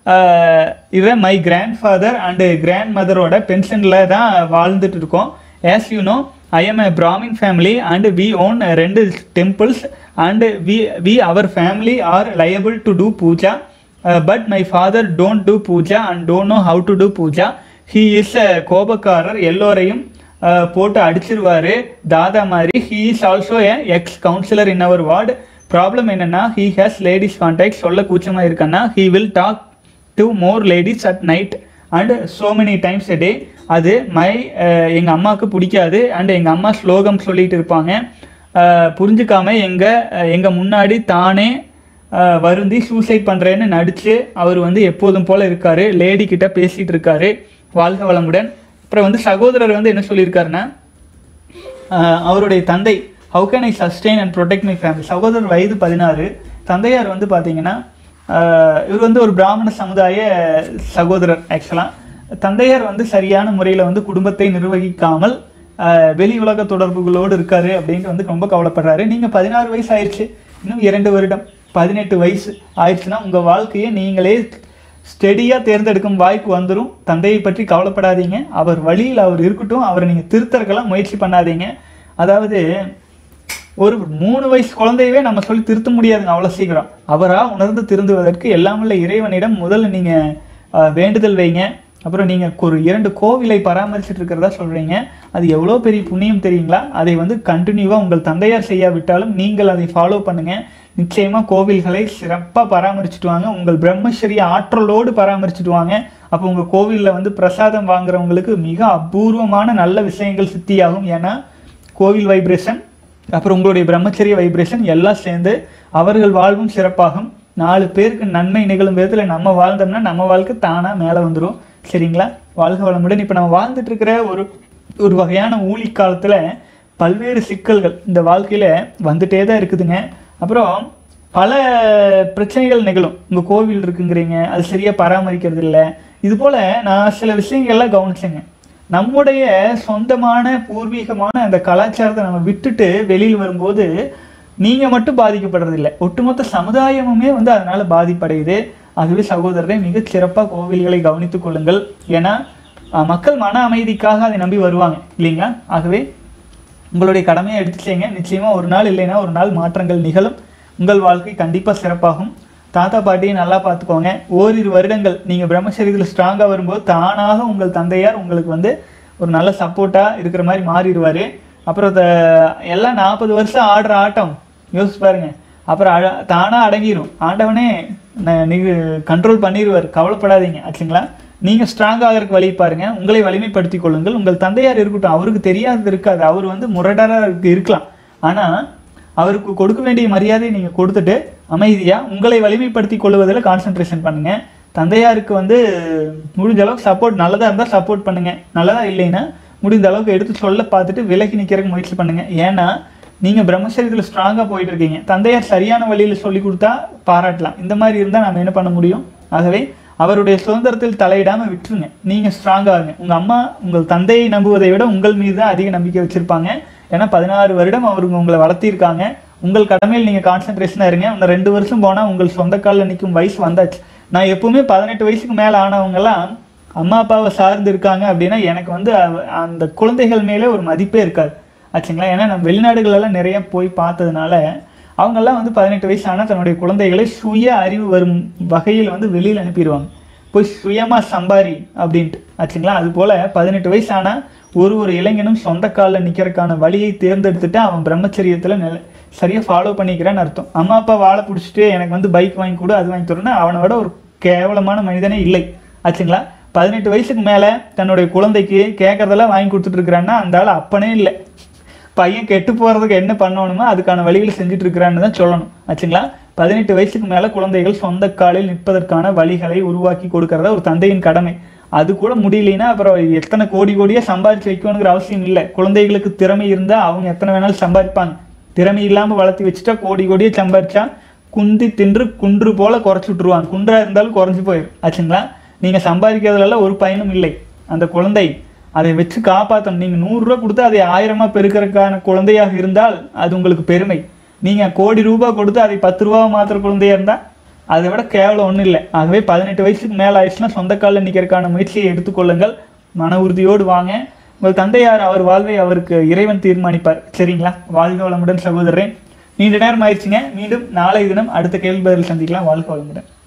இதை my grand father and grand மதரோட பென்ஷனில் தான் வாழ்ந்துட்டு இருக்கோம் as you know I am a Brahmin family and we own ரெண்டு temples and we we our family are liable to do puja but my father don't do puja and don't know how to do puja he is a கோபக்காரர் எல்லோரையும் uh, போட்டு அடிச்சிருவாரு தாதா மாதிரி he is also a ex councillor in our ward problem என்னன்னா he has ladies contact சொல்ல கூச்சமாக இருக்கன்னா he will talk to more ladies at night and so many times a day அது மை எங்கள் அம்மாவுக்கு பிடிக்காது அண்ட் எங்கள் அம்மா ஸ்லோகம் சொல்லிட்டு இருப்பாங்க அஹ், புரிஞ்சுக்காம எங்கள் எங்கள் முன்னாடி தானே அஹ், வருந்தி சூசைட் பண்ணுறேன்னு நடித்து அவர் வந்து எப்போதும் போல் இருக்காரு லேடி கிட்ட பேசிகிட்டு இருக்காரு வாழ்க வளமுடன் அப்புறம் வந்து சகோதரர் வந்து என்ன சொல்லியிருக்காருன்னா ஆஹ் அவருடைய தந்தை how can I sustain and protect my family சகோதரர் வயது பதினாறு தந்தையார் வந்து பார்த்தீங்கன்னா ஆஹ் இவர் வந்து ஒரு பிராமண சமுதாய சகோதரர் ஆக்சுவலாக தந்தையார் வந்து சரியான முறையில் வந்து குடும்பத்தை நிர்வகிக்காமல் ஆஹ் வெளி உலக தொடர்புகளோடு இருக்காரு அப்படின்ட்டு வந்து ரொம்ப கவலைப்படுறாரு நீங்கள் பதினாறு வயசு ஆயிடுச்சு இன்னும் இரண்டு வருடம் பதினெட்டு வயசு ஆயிடுச்சுன்னா உங்கள் வாழ்க்கையை நீங்களே ஸ்டெடியாக தேர்ந்தெடுக்கும் வாய்ப்பு வந்துடும் தந்தையை பற்றி கவலைப்படாதீங்க அவர் வழியில் அவர் இருக்கட்டும் அவரை நீங்கள் திருத்தறக்கெல்லாம் முயற்சி பண்ணாதீங்க அதாவது ஒரு மூணு வயசு குழந்தையவே நம்ம சொல்லி திருத்த முடியாதுங்க அவ்வளோ சீக்கிரம் அவராக உணர்ந்து திருந்துவதற்கு எல்லாமுள்ள இறைவனிடம் முதல்ல நீங்கள் வேண்டுதல் வைங்க அப்புறம் நீங்கள் ஒரு இரண்டு கோவிலை பராமரிச்சுட்டு இருக்கிறதா சொல்கிறீங்க அது எவ்வளோ பெரிய புண்ணியம் தெரியுங்களா அதை வந்து கண்டினியூவாக உங்கள் தந்தையார் செய்யாவிட்டாலும் நீங்கள் அதை ஃபாலோ பண்ணுங்கள் நிச்சயமாக கோவில்களை சிறப்பாக பராமரிச்சுட்டு வாங்க உங்கள் பிரம்மச்சரிய ஆற்றலோடு பராமரிச்சுட்டு வாங்க அப்போ உங்கள் கோவிலில் வந்து பிரசாதம் வாங்குறவங்களுக்கு மிக அபூர்வமான நல்ல விஷயங்கள் சித்தியாகும் ஏன்னா கோவில் வைப்ரேஷன் அப்புறம் உங்களுடைய பிரம்மச்சரிய வைப்ரேஷன் எல்லாம் சேர்ந்து அவர்கள் வாழ்வும் சிறப்பாகும் நாலு பேருக்கு நன்மை நிகழும் விதத்தில் நம்ம வாழ்ந்தோம்னா நம்ம வாழ்க்கை தானாக மேலே வந்துடும் சரிங்களா வாழ்க வளமுடன் இப்போ நம்ம வாழ்ந்துட்டு இருக்கிற ஒரு ஒரு வகையான ஊழி காலத்தில் பல்வேறு சிக்கல்கள் இந்த வாழ்க்கையில் வந்துட்டே தான் இருக்குதுங்க அப்புறம் பல பிரச்சனைகள் நிகழும் உங்கள் கோவில் இருக்குங்கிறீங்க அது சரியாக பராமரிக்கிறது இல்லை இது போல் நான் சில விஷயங்கள்லாம் கவனிச்சேங்க நம்முடைய சொந்தமான பூர்வீகமான அந்த கலாச்சாரத்தை நம்ம விட்டுட்டு வெளியில் வரும்போது நீங்கள் மட்டும் பாதிக்கப்படுறதில்லை ஒட்டுமொத்த சமுதாயமுமே வந்து அதனால் பாதிப்படையுது ஆகவே சகோதரரை மிகச் சிறப்பாக கோவில்களை கவனித்துக் கொள்ளுங்கள் ஏன்னா அஹ், மக்கள் மன அமைதிக்காக அதை நம்பி வருவாங்க இல்லைங்களா ஆகவே உங்களுடைய கடமையை எடுத்து செய்யுங்க நிச்சயமாக ஒரு நாள் இல்லைன்னா ஒரு நாள் மாற்றங்கள் நிகழும் உங்கள் வாழ்க்கை கண்டிப்பாக சிறப்பாகும் தாத்தா பாட்டியை நல்லா பார்த்துக்கோங்க ஓரிரு வருடங்கள் நீங்கள் பிரம்மச்சரியத்தில் ஸ்ட்ராங்காக வரும்போது தானாக உங்கள் தந்தையார் உங்களுக்கு வந்து ஒரு நல்ல சப்போர்ட்டாக இருக்கிற மாதிரி மாறிடுவார் அப்புறம் த- எல்லாம் நாற்பது வருஷம் ஆடுற ஆட்டம் யோசிச்சு பாருங்க அப்புறம் அழ தானாக அடங்கிரும் ஆண்டவனே ந- நீங்க கண்ட்ரோல் பண்ணிடுவார் கவலைப்படாதீங்க ஆச்சுங்களா நீங்கள் ஸ்ட்ராங் ஆகிறதுக்கு வழி பாருங்க உங்களை வலிமைப்படுத்திக் கொள்ளுங்கள் உங்கள் தந்தையார் இருக்கட்டும் அவருக்கு தெரியாதது இருக்காது அவர் வந்து முரடராக இருக்கலாம் ஆனால் அவருக்கு கொடுக்க வேண்டிய மரியாதையை நீங்கள் கொடுத்துட்டு அமைதியாக உங்களை வலிமைப்படுத்தி கொள்வதில் கான்சென்ட்ரேஷன் பண்ணுங்க தந்தையாருக்கு வந்து முடிஞ்ச அளவுக்கு சப்போர்ட் நல்லதாக இருந்தால் சப்போர்ட் பண்ணுங்க நல்லதா இல்லைன்னா முடிந்த அளவுக்கு எடுத்து சொல்ல பார்த்துட்டு விலகி நிற்கிறதுக்கு முயற்சி பண்ணுங்க ஏன்னா நீங்கள் பிரம்மச்சரியத்தில் ஸ்ட்ராங்காக போயிட்டு இருக்கீங்க தந்தையார் சரியான வழியில் சொல்லி கொடுத்தா பாராட்டலாம் இந்த மாதிரி இருந்தால் நம்ம என்ன பண்ண முடியும் ஆகவே அவருடைய சுதந்திரத்தில் தலையிடாமல் விட்டுருங்க நீங்கள் ஸ்ட்ராங்காக இருங்க உங்கள் அம்மா உங்கள் தந்தையை நம்புவதை விட உங்கள் மீது தான் அதிக நம்பிக்கை வச்சுருப்பாங்க ஏன்னா பதினாறு வருடம் அவருங்க உங்களை வளர்த்திருக்காங்க உங்கள் கடமையில் நீங்கள் கான்சென்ட்ரேஷனாக இருங்க இன்னும் ரெண்டு வருஷம் போனால் உங்கள் சொந்த காலில் நிற்கும் வயசு வந்தாச்சு நான் எப்பவுமே பதினெட்டு வயசுக்கு மேலே ஆனவங்கெல்லாம் அம்மா அப்பாவை சார்ந்து இருக்காங்க அப்படின்னா எனக்கு வந்து அவ- அந்த குழந்தைகள் மேலே ஒரு மதிப்பே இருக்காது ஆச்சுங்களா ஏன்னா நான் வெளிநாடுகளெல்லாம் நிறைய போய் பார்த்ததுனால அவங்கெல்லாம் வந்து பதினெட்டு வயசு ஆனால் தன்னுடைய குழந்தைகளை சுய அறிவு வரும் வகையில் வந்து வெளியில் அனுப்பிடுவாங்க போய் சுயமாக சம்பாரி அப்படின்ட்டு ஆச்சுங்களா அது போல் பதினெட்டு வயசு ஆனால் ஒரு ஒரு இளைஞனும் சொந்த காலில் நிற்கிறதுக்கான வழியை தேர்ந்தெடுத்துட்டு அவன் பிரம்மச்சரியத்தில் நில சரியாக ஃபாலோ பண்ணிக்கிறான்னு அர்த்தம் அம்மா அப்பா வாழை பிடிச்சிட்டு எனக்கு வந்து பைக் வாங்கி கொடு அது வாங்கி தரணும்னா அவனை விட ஒரு கேவலமான மனிதனே இல்லை ஆச்சுங்களா பதினெட்டு வயசுக்கு மேலே தன்னுடைய குழந்தைக்கு கேட்கறதெல்லாம் வாங்கி கொடுத்துட்டு இருக்கிறான்னா அந்த ஆள் அப்பனே இல்லை பையன் கெட்டு போகிறதுக்கு என்ன பண்ணணுமோ அதுக்கான வழிகளை செஞ்சுட்டு இருக்கிறான்னு தான் சொல்லணும் ஆச்சுங்களா பதினெட்டு வயசுக்கு மேலே குழந்தைகள் சொந்த காலில் நிற்பதற்கான வழிகளை உருவாக்கி கொடுக்கறதா ஒரு தந்தையின் கடமை அது கூட முடியலைன்னா அப்புறம் எத்தனை கோடி கோடியாக சம்பாதிச்சு வைக்கணுங்கிற அவசியம் இல்லை குழந்தைகளுக்கு திறமை இருந்தால் அவங்க எத்தனை வேணாலும் சம்பாதிப்பாங்க திறமை இல்லாமல் வளர்த்தி வச்சுட்டா கோடி கோடியாக சம்பாதிச்சா குந்தி தின்று குன்று போல குறைச்சி விட்ருவாங்க குன்றா இருந்தாலும் குறைஞ்சி போயிடும் ஆச்சுங்களா நீங்கள் சம்பாதிக்கிறதுல ஒரு பயனும் இல்லை அந்த குழந்தை அதை வச்சு காப்பாற்றணும் நீங்கள் நூறுரூவா கொடுத்து அதை ஆயிரமா பெருக்கிறதுக்கான குழந்தையாக இருந்தால் அது உங்களுக்கு பெருமை நீங்கள் கோடி ரூபாய் கொடுத்து அதை பத்து ரூபா மாத்திர குழந்தையா இருந்தால் அதை விட கேவலம் ஒன்றும் இல்லை ஆகவே பதினெட்டு வயசுக்கு மேலே ஆயிடுச்சுன்னா சொந்த காலில் நிற்கிறதுக்கான முயற்சியை எடுத்துக்கொள்ளுங்கள் மன உறுதியோடு வாங்க உங்கள் தந்தையார் அவர் வாழ்வை அவருக்கு இறைவன் தீர்மானிப்பார் சரிங்களா வாழ்க வளமுடன் சகோதரரே நீண்ட நேரம் ஆயிடுச்சுங்க மீண்டும் நாளை தினம் அடுத்த கேள்வி பதில் சந்திக்கலாம் வாழ்க வளமுடன்